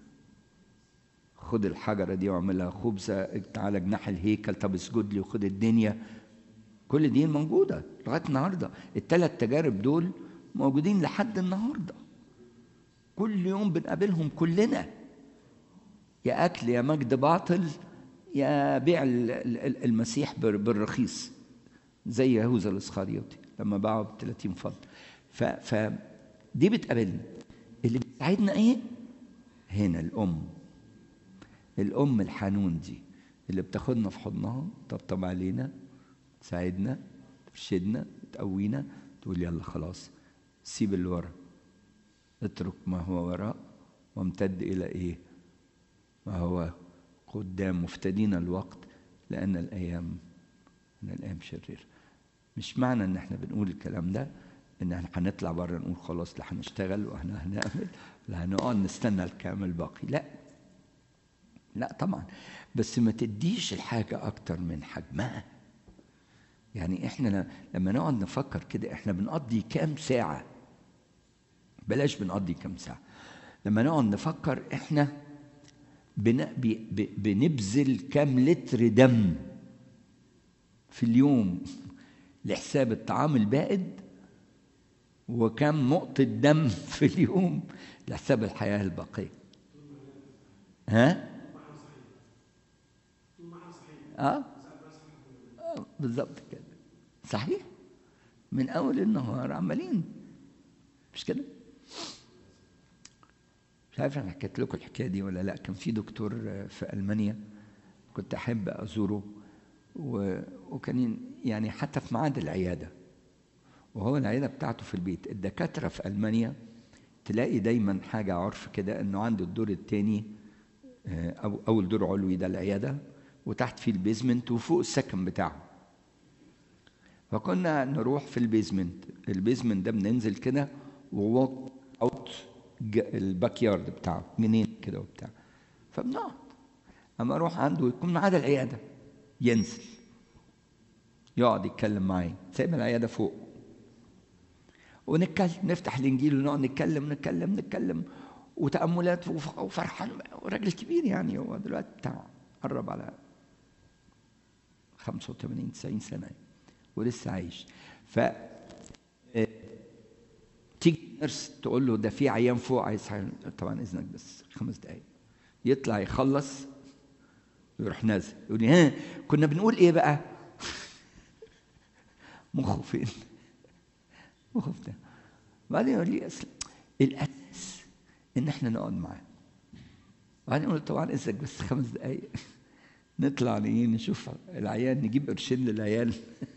خد الحجره دي واعملها خبزه على جناح الهيكل طب اسجد لي وخد الدنيا كل دي موجوده لغايه النهارده الثلاث تجارب دول موجودين لحد النهارده كل يوم بنقابلهم كلنا يا اكل يا مجد باطل يا بيع المسيح بالرخيص زي يهوذا الاسخريوطي لما باعوا ب 30 فضل ف, ف دي بتقابلنا اللي بتساعدنا ايه؟ هنا الام الام الحنون دي اللي بتاخدنا في حضنها تطبطب علينا تساعدنا ترشدنا تقوينا تقول يلا خلاص سيب اللي ورا اترك ما هو وراء وامتد الى ايه؟ ما هو قدام مفتدين الوقت لأن الأيام أن الأيام شريرة مش معنى إن إحنا بنقول الكلام ده إن إحنا هنطلع بره نقول خلاص لا هنشتغل وإحنا هنعمل لا هنقعد نستنى الكلام الباقي لا لا طبعا بس ما تديش الحاجة أكتر من حجمها يعني إحنا لما نقعد نفكر كده إحنا بنقضي كام ساعة بلاش بنقضي كام ساعة لما نقعد نفكر إحنا بن... بنبذل كام لتر دم في اليوم لحساب الطعام البائد وكم نقطة دم في اليوم لحساب الحياة الباقية ها؟ اه بالظبط كده صحيح من اول النهار عمالين مش كده مش عارف انا حكيت لكم الحكايه دي ولا لا كان في دكتور في المانيا كنت احب ازوره و... وكان يعني حتى في ميعاد العياده وهو العياده بتاعته في البيت الدكاتره في المانيا تلاقي دايما حاجه عرف كده انه عنده الدور الثاني او اول دور علوي ده العياده وتحت فيه البيزمنت وفوق السكن بتاعه فكنا نروح في البيزمنت البيزمنت ده بننزل كده ووك اوت الباك يارد بتاعه منين كده وبتاع فبنقعد اما اروح عنده يكون ميعاد العياده ينزل يقعد يتكلم معايا سايب العياده فوق ونتكلم نفتح الانجيل ونقعد نتكلم نتكلم نتكلم وتاملات وفرحان راجل كبير يعني هو دلوقتي بتاع قرب على 85 90 سنه ولسه عايش ف تيجي نرس تقول له ده في عيان فوق عايز طبعا اذنك بس خمس دقايق يطلع يخلص ويروح نازل يقول لي ها كنا بنقول ايه بقى؟ مخه فين؟ مخه بتاع بعدين يقول لي اصل الاساس ان احنا نقعد معاه بعدين يقول طبعا اذنك بس خمس دقايق نطلع نشوف العيان نجيب قرشين للعيال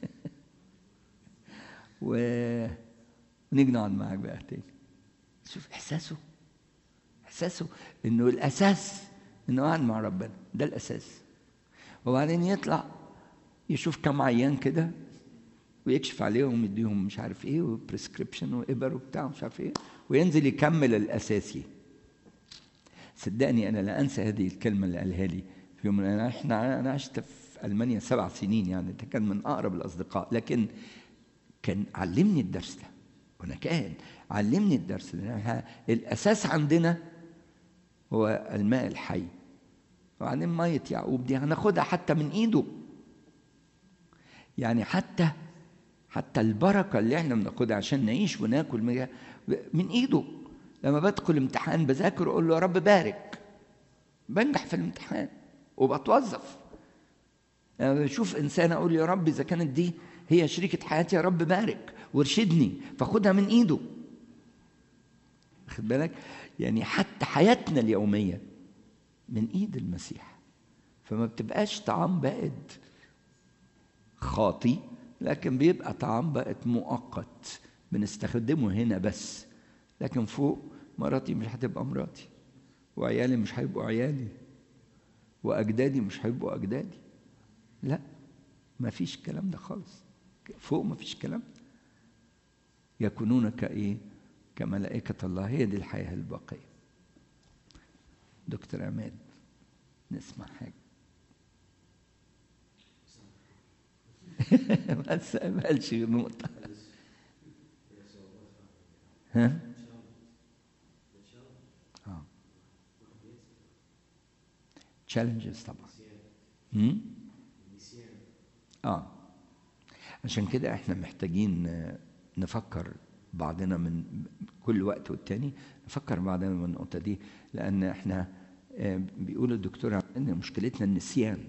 و ونيجي نقعد معاك بقى تاني شوف احساسه احساسه انه الاساس انه قاعد مع ربنا ده الاساس وبعدين يطلع يشوف كم عيان كده ويكشف عليهم يديهم مش عارف ايه وبريسكريبشن وابر وبتاع مش عارف ايه وينزل يكمل الاساسي صدقني انا لا انسى هذه الكلمه اللي قالها لي في يوم من الايام احنا انا عشت في المانيا سبع سنين يعني ده كان من اقرب الاصدقاء لكن كان علمني الدرس ده وانا كان علمني الدرس ده الاساس عندنا هو الماء الحي وبعدين ميه يعقوب دي هناخدها حتى من ايده يعني حتى حتى البركه اللي احنا بناخدها عشان نعيش وناكل من ايده لما بدخل امتحان بذاكر اقول له يا رب بارك بنجح في الامتحان وبتوظف لما بشوف انسان اقول يا رب اذا كانت دي هي شريكة حياتي يا رب بارك وارشدني فخدها من ايده خد بالك يعني حتى حياتنا اليومية من ايد المسيح فما بتبقاش طعام بائد خاطي لكن بيبقى طعام بائد مؤقت بنستخدمه هنا بس لكن فوق مراتي مش هتبقى مراتي وعيالي مش هيبقوا عيالي واجدادي مش هيبقوا اجدادي لا ما فيش الكلام ده خالص فوق ما فيش كلام يكونون كايه كملائكة الله هي دي الحياة الباقية دكتور عماد نسمع حاجة ما تسألش غير نقطة ها؟ اه تشالنجز طبعا هم؟ اه عشان كده احنا محتاجين نفكر بعضنا من كل وقت والتاني نفكر بعضنا من النقطة دي لأن احنا بيقول الدكتور ان مشكلتنا النسيان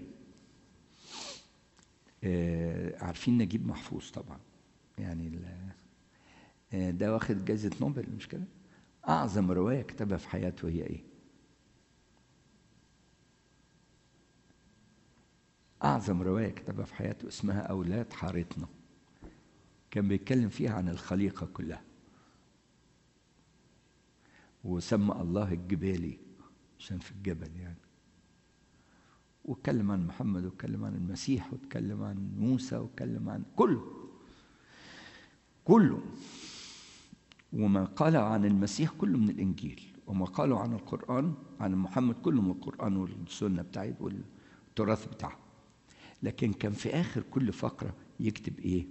عارفين نجيب محفوظ طبعا يعني ده واخد جائزة نوبل مش كده؟ أعظم رواية كتبها في حياته هي إيه؟ أعظم رواية كتبها في حياته اسمها أولاد حارتنا كان بيتكلم فيها عن الخليقة كلها وسمى الله الجبالي عشان في الجبل يعني واتكلم عن محمد واتكلم عن المسيح واتكلم عن موسى واتكلم عن كله كله وما قال عن المسيح كله من الانجيل وما قالوا عن القران عن محمد كله من القران والسنه بتاعت والتراث بتاعه لكن كان في اخر كل فقره يكتب ايه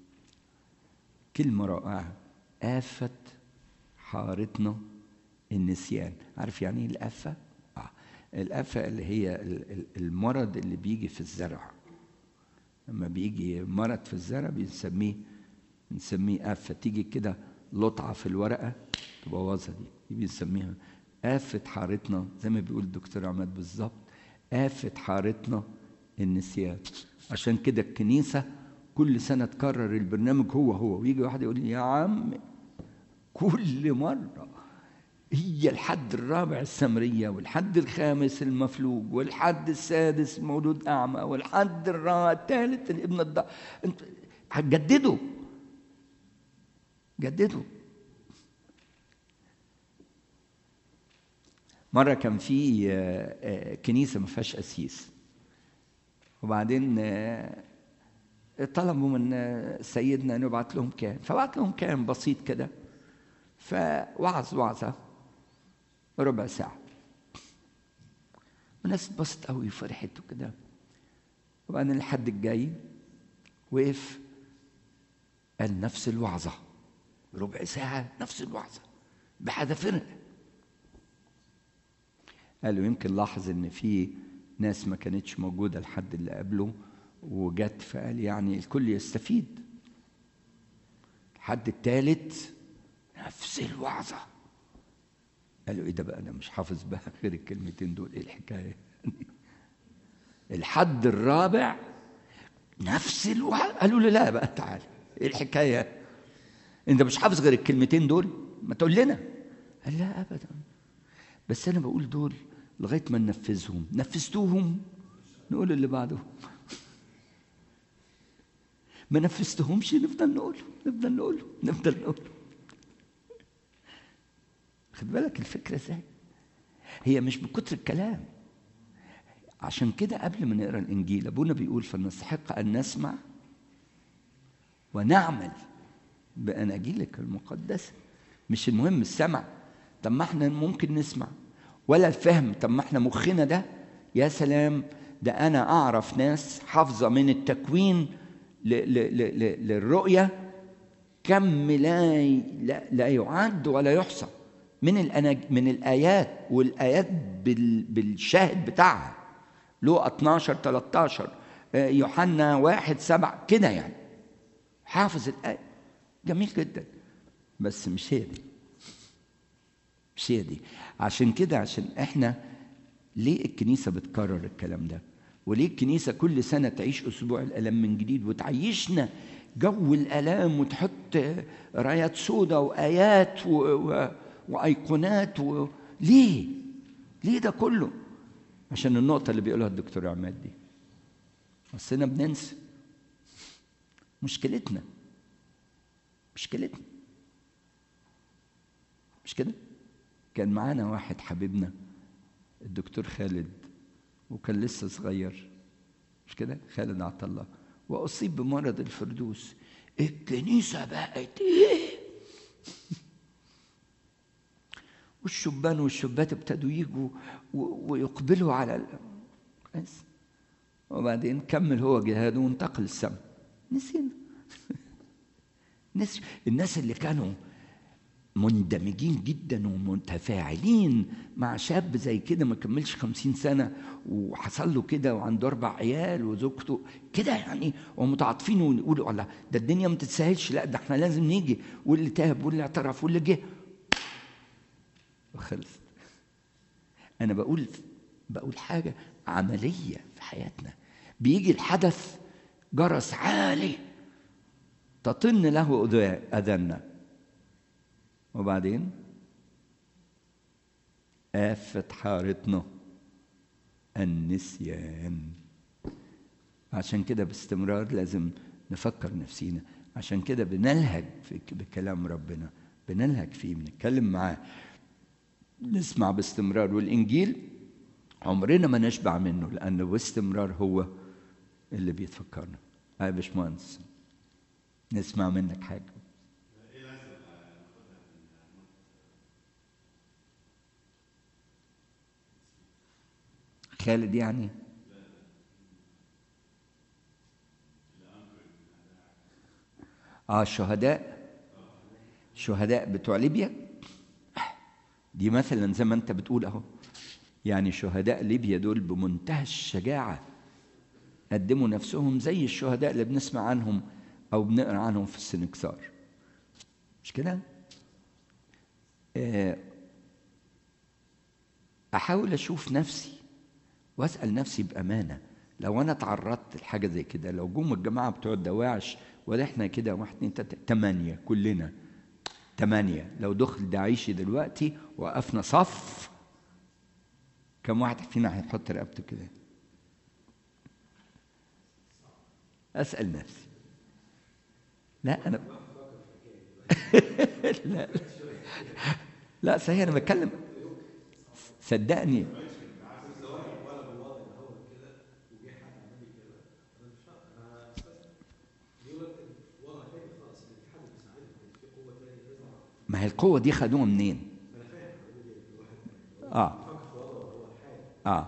كلمه رائعه آفة حارتنا النسيان عارف يعني ايه الآفة؟ آه. الآفة اللي هي المرض اللي بيجي في الزرع لما بيجي مرض في الزرع بنسميه بنسميه آفة تيجي كده لطعة في الورقة تبوظها دي دي بنسميها آفة حارتنا زي ما بيقول الدكتور عماد بالظبط آفة حارتنا النسيان عشان كده الكنيسة كل سنة تكرر البرنامج هو هو ويجي واحد يقول لي يا عم كل مرة هي الحد الرابع السمرية والحد الخامس المفلوج والحد السادس مولود أعمى والحد الرابع الثالث الابن الضال انت هتجددوا جددوا مرة كان في كنيسة ما فيهاش قسيس وبعدين طلبوا من سيدنا نبعت لهم كان فبعت لهم كان بسيط كده فوعظ وعظة ربع ساعة والناس اتبسط قوي وفرحت وكده وبعدين الحد الجاي وقف قال نفس الوعظة ربع ساعة نفس الوعظة بحذافيرها قالوا يمكن لاحظ ان في ناس ما كانتش موجودة الحد اللي قبله وجت فقال يعني الكل يستفيد الحد الثالث نفس الوعظة قالوا ايه ده بقى انا مش حافظ بقى غير الكلمتين دول ايه الحكاية الحد الرابع نفس الوعظة قالوا له لا بقى تعال ايه الحكاية انت مش حافظ غير الكلمتين دول ما تقول لنا قال لا ابدا بس انا بقول دول لغايه ما ننفذهم نفذتوهم نقول اللي بعدهم ما نفذتهمش نفضل نقول نفضل نقول نفضل نقول خد بالك الفكره ازاي هي مش بكتر الكلام عشان كده قبل ما نقرا الانجيل ابونا بيقول فنستحق ان نسمع ونعمل باناجيلك المقدسه مش المهم السمع طب ما احنا ممكن نسمع ولا الفهم طب ما احنا مخنا ده يا سلام ده انا اعرف ناس حافظه من التكوين ل ل ل ل للرؤيه كم لا لا, لا يعد ولا يحصى من الأناج من الايات والايات بال بالشاهد بتاعها لوقا 12 13 يوحنا 1 7 كده يعني حافظ الايه جميل جدا بس مش هي دي مش هي دي عشان كده عشان احنا ليه الكنيسه بتكرر الكلام ده وليه الكنيسه كل سنه تعيش اسبوع الالام من جديد وتعيشنا جو الالام وتحط رايات سوداء وايات و... و... وايقونات و... ليه ليه ده كله عشان النقطه اللي بيقولها الدكتور عماد دي اصلنا بننسى مشكلتنا مشكلتنا مش كده كان معانا واحد حبيبنا الدكتور خالد وكان لسه صغير مش كده خالد عطا الله واصيب بمرض الفردوس الكنيسه بقت ايه والشبان والشبات ابتدوا يجوا ويقبلوا على ال... وبعدين كمل هو جهاده وانتقل السماء نسينا نسي الناس اللي كانوا مندمجين جدا ومتفاعلين مع شاب زي كده ما كملش خمسين سنة وحصل له كده وعنده أربع عيال وزوجته كده يعني ومتعاطفين ويقولوا الله ده الدنيا ما تتسهلش لا ده احنا لازم نيجي واللي تاب واللي اعترف واللي جه وخلصت أنا بقول بقول حاجة عملية في حياتنا بيجي الحدث جرس عالي تطن له أذاننا وبعدين آفة حارتنا النسيان عشان كده باستمرار لازم نفكر نفسينا عشان كده بنلهج في بكلام ربنا بنلهج فيه بنتكلم معاه نسمع باستمرار والإنجيل عمرنا ما نشبع منه لأنه باستمرار هو اللي بيتفكرنا يا باشمهندس نسمع منك حاجة خالد يعني اه الشهداء الشهداء بتوع ليبيا دي مثلا زي ما انت بتقول اهو يعني شهداء ليبيا دول بمنتهى الشجاعة قدموا نفسهم زي الشهداء اللي بنسمع عنهم أو بنقرأ عنهم في السنكسار مش كده؟ أحاول أشوف نفسي وأسأل نفسي بأمانة لو أنا تعرضت لحاجة زي كده لو جم الجماعة بتوع الدواعش ولا إحنا كده واحد اتنين تلاتة تمانية كلنا تمانية لو دخل داعشي دلوقتي وقفنا صف كم واحد فينا هيحط رقبته كده أسأل نفسي لا أنا لا لا صحيح أنا بتكلم صدقني ما هي القوة دي خدوها منين؟ اه اه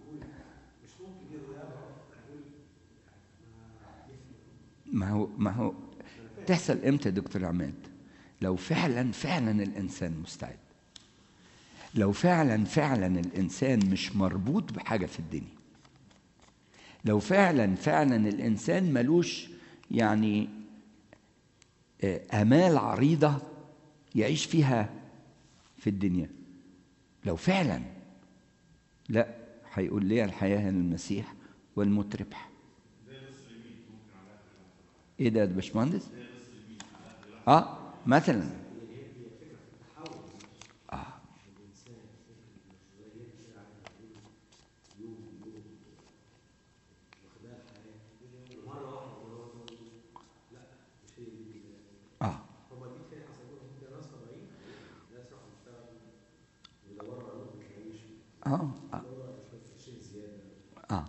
ما هو ما هو تحصل امتى يا دكتور عماد؟ لو فعلا فعلا الانسان مستعد لو فعلا فعلا الانسان مش مربوط بحاجه في الدنيا لو فعلا فعلا الانسان ملوش يعني امال عريضه يعيش فيها في الدنيا لو فعلا لا هيقول لي الحياه المسيح والموت ربح ايه ده يا باشمهندس اه مثلا اه اه اه اه, آه.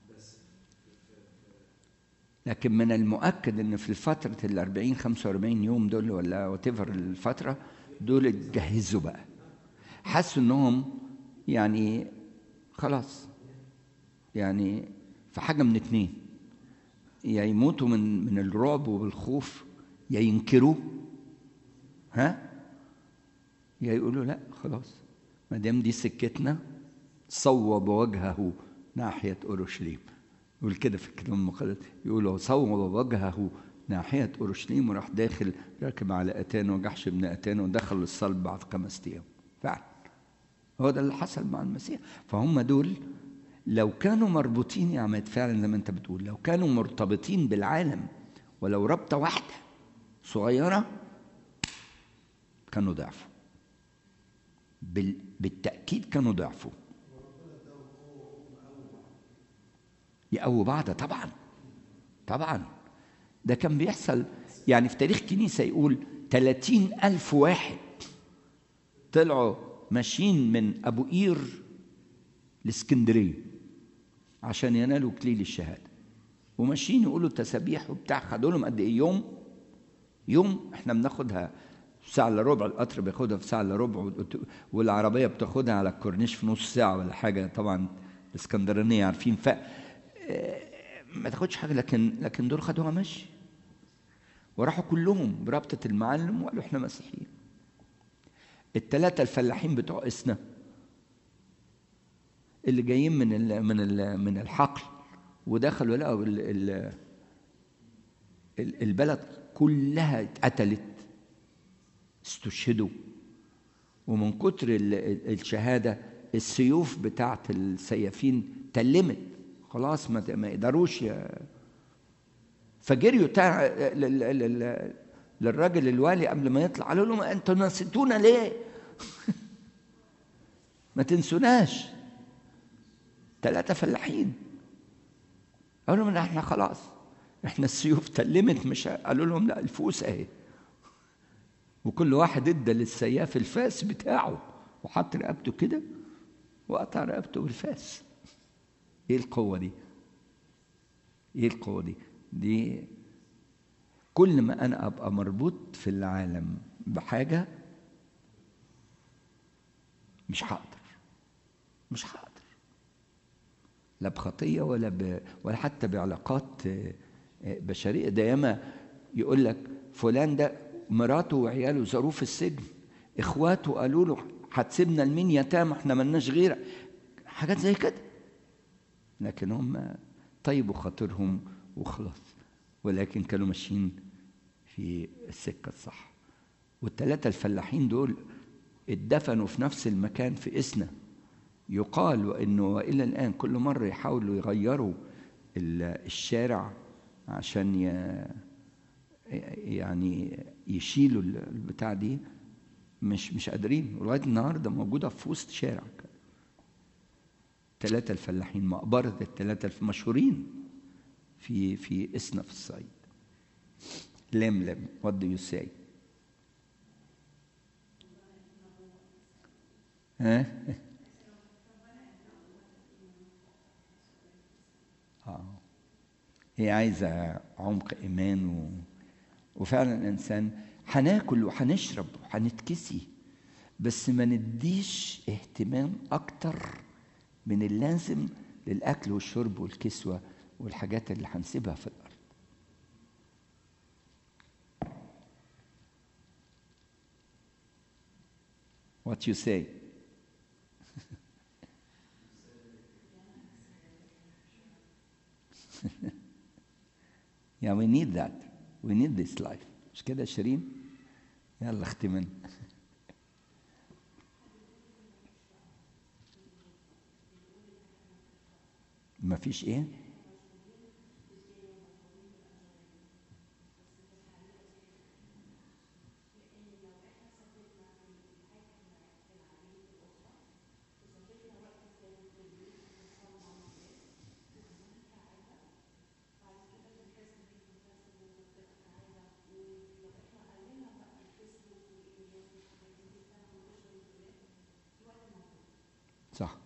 لكن من المؤكد ان في الفترة ال 40 45 يوم دول ولا وات الفترة دول اتجهزوا بقى حسوا انهم يعني خلاص يعني في حاجة من اتنين يا يموتوا من من الرعب والخوف يا ينكروه ها يا يقولوا لا خلاص ما دام دي سكتنا صوب وجهه ناحية أورشليم يقول كده في الكتاب المقدس يقول صوب وجهه ناحية أورشليم وراح داخل راكب على أتان وجحش ابن أتان ودخل الصلب بعد خمس أيام فعلا هو ده اللي حصل مع المسيح فهم دول لو كانوا مربوطين يا عماد فعلا زي ما انت بتقول لو كانوا مرتبطين بالعالم ولو ربطة واحدة صغيرة كانوا ضعفوا بالتأكيد كانوا ضعفوا يقووا بعض طبعا طبعا ده كان بيحصل يعني في تاريخ كنيسة يقول 30 ألف واحد طلعوا ماشيين من أبو قير لاسكندرية عشان ينالوا كليل الشهادة وماشيين يقولوا تسابيح وبتاع خدوا لهم قد إيه يوم يوم احنا بناخدها ساعة الا ربع القطر بياخدها في ساعة الا ربع والعربية بتاخدها على الكورنيش في نص ساعة ولا حاجة طبعا الاسكندرانية عارفين ف ما تاخدش حاجة لكن لكن دول خدوها مشي وراحوا كلهم بربطة المعلم وقالوا احنا مسيحيين الثلاثة الفلاحين بتوع اسنا اللي جايين من ال من ال من الحقل ودخلوا لقوا ال ال البلد كلها اتقتلت استشهدوا ومن كتر الشهاده السيوف بتاعت السيافين تلمت خلاص ما ما يقدروش يا فجريوا تاع للراجل الوالي قبل ما يطلع قالوا لهم انتوا نسيتونا ليه؟ ما تنسوناش ثلاثة فلاحين قالوا لهم احنا خلاص احنا السيوف تلمت مش قالوا لهم لا الفوس اهي وكل واحد ادى للسياف الفاس بتاعه وحط رقبته كده وقطع رقبته بالفاس ايه القوة دي؟ ايه القوة دي؟ دي كل ما انا ابقى مربوط في العالم بحاجة مش هقدر مش هقدر لا بخطية ولا ب... ولا حتى بعلاقات بشرية ده ياما يقول لك فلان ده مراته وعياله زاروه في السجن اخواته قالوا له هتسيبنا لمين يتامى احنا ملناش غيرك حاجات زي كده لكن هم طيبوا خاطرهم وخلاص ولكن كانوا ماشيين في السكة الصح والثلاثة الفلاحين دول اتدفنوا في نفس المكان في إسنا يقال وإنه وإلى الآن كل مرة يحاولوا يغيروا الشارع عشان يعني يشيلوا البتاع دي مش مش قادرين لغايه النهارده موجوده في وسط شارع ثلاثة الفلاحين مقبرة الثلاثة مشهورين في في اسنا في الصعيد لملم what do you say ها اه هي عايزة عمق إيمان و... وفعلا الإنسان هناكل وهنشرب وهنتكسي بس ما نديش اهتمام أكتر من اللازم للأكل والشرب والكسوة والحاجات اللي هنسيبها في الأرض What you say? yeah, we need that. We need this life. مش كده شيرين؟ يلا اختمن. ما فيش ايه؟ صح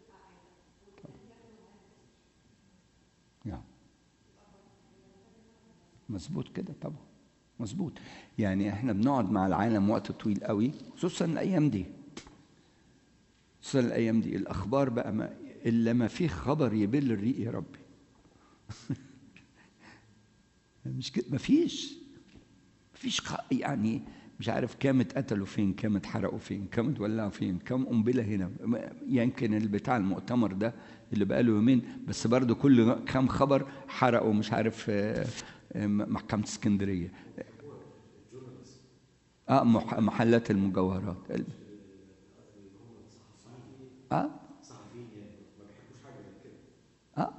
نعم مظبوط كده طبعا مظبوط يعني احنا بنقعد مع العالم وقت طويل قوي خصوصا الايام دي خصوصا الايام دي الاخبار بقى ما الا ما فيه خبر يبل الريق يا ربي مش كده مفيش مفيش يعني مش عارف كام اتقتلوا فين كام اتحرقوا فين كام اتولعوا فين كام قنبله هنا يمكن البتاع المؤتمر ده اللي بقاله يومين بس برضه كل كام خبر حرقوا مش عارف محكمه اسكندريه اه محلات المجوهرات اه اه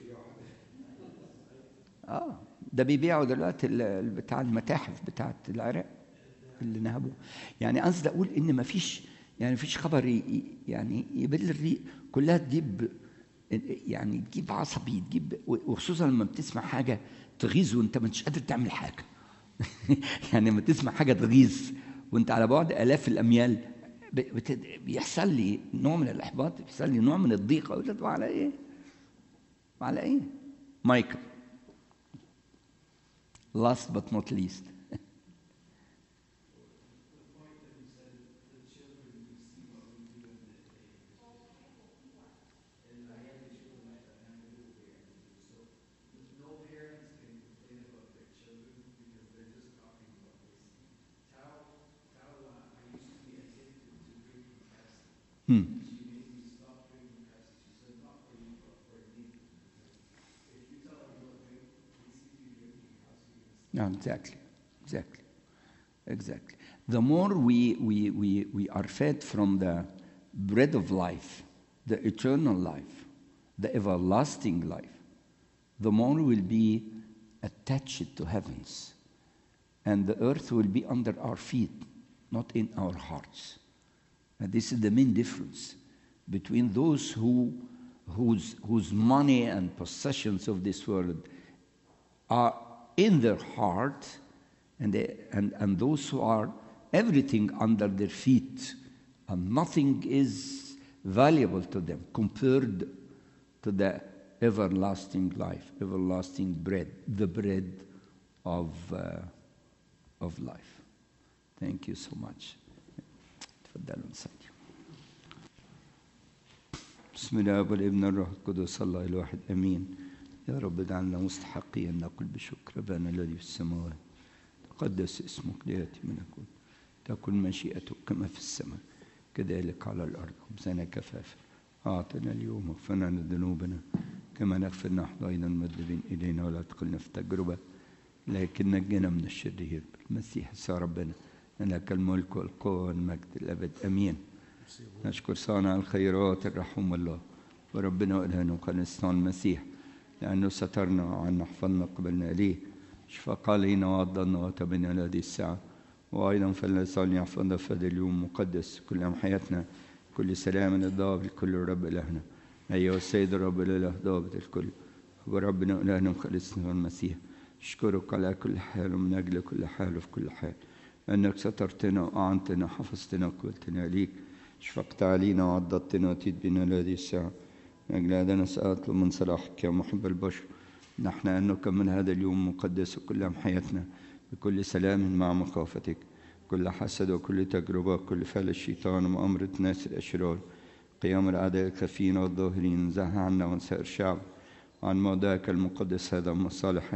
اه ده بيبيعوا دلوقتي بتاع المتاحف بتاعت العراق اللي نهبوه يعني قصدي اقول ان ما فيش يعني ما فيش خبر يعني يبل الريق كلها تجيب يعني تجيب عصبي تجيب وخصوصا لما بتسمع حاجه تغيظ وانت مش قادر تعمل حاجه يعني لما تسمع حاجه تغيظ وانت على بعد الاف الاميال بيحصل لي نوع من الاحباط بيحصل لي نوع من الضيق اقول له على ايه؟ على ايه؟ مايكل last but not least Hmm. No, exactly, exactly, exactly. The more we, we, we, we are fed from the bread of life, the eternal life, the everlasting life, the more we'll be attached to heavens. And the earth will be under our feet, not in our hearts. And this is the main difference between those who, whose, whose money and possessions of this world are in their heart and, they, and, and those who are everything under their feet and nothing is valuable to them compared to the everlasting life, everlasting bread, the bread of, uh, of life. Thank you so much. تفضلوا نصلي. بسم الله والابن الروح القدس الله الواحد امين. يا رب اجعلنا مستحقين نقول بشكر ابانا الذي في السماوات تقدس اسمك لياتي ملكوت تكن مشيئتك كما في السماء كذلك على الارض خبزنا كفافا اعطنا اليوم واغفر لنا ذنوبنا كما نغفر نحن ايضا المذنبين الينا ولا تدخلنا في تجربه لكن نجنا من الشرير بالمسيح يسوع ربنا لك الملك والقوه والمجد الابد امين نشكر صانع الخيرات الرحوم الله وربنا والهنا وقنصنا المسيح لأنه سترنا وعنا حفظنا قبلنا إليه شفق علينا وعضنا وتبنا هذه الساعة وأيضا فلنسأل يحفظنا في هذا اليوم مقدس كل يوم حياتنا كل سلام الضابط الكل رب إلهنا أيها السيد الرب الإله ضابط الكل وربنا إلهنا مخلصنا المسيح أشكرك على كل حال ومن أجل كل حال وفي كل حال أنك سترتنا وأعنتنا حفظتنا وقبلتنا إليك شفقت علينا وعضدتنا وأتيت بنا لهذه الساعة من أجل هذا نسأل أطلب من صلاحك يا محب البشر نحن أن نكمل هذا اليوم مقدس وكل يوم حياتنا بكل سلام مع مخافتك كل حسد وكل تجربة وكل فعل الشيطان ومؤامرة ناس الأشرار قيام الأعداء الخفين والظاهرين زه عنا وعن سائر الشعب وعن موضعك المقدس هذا المصالح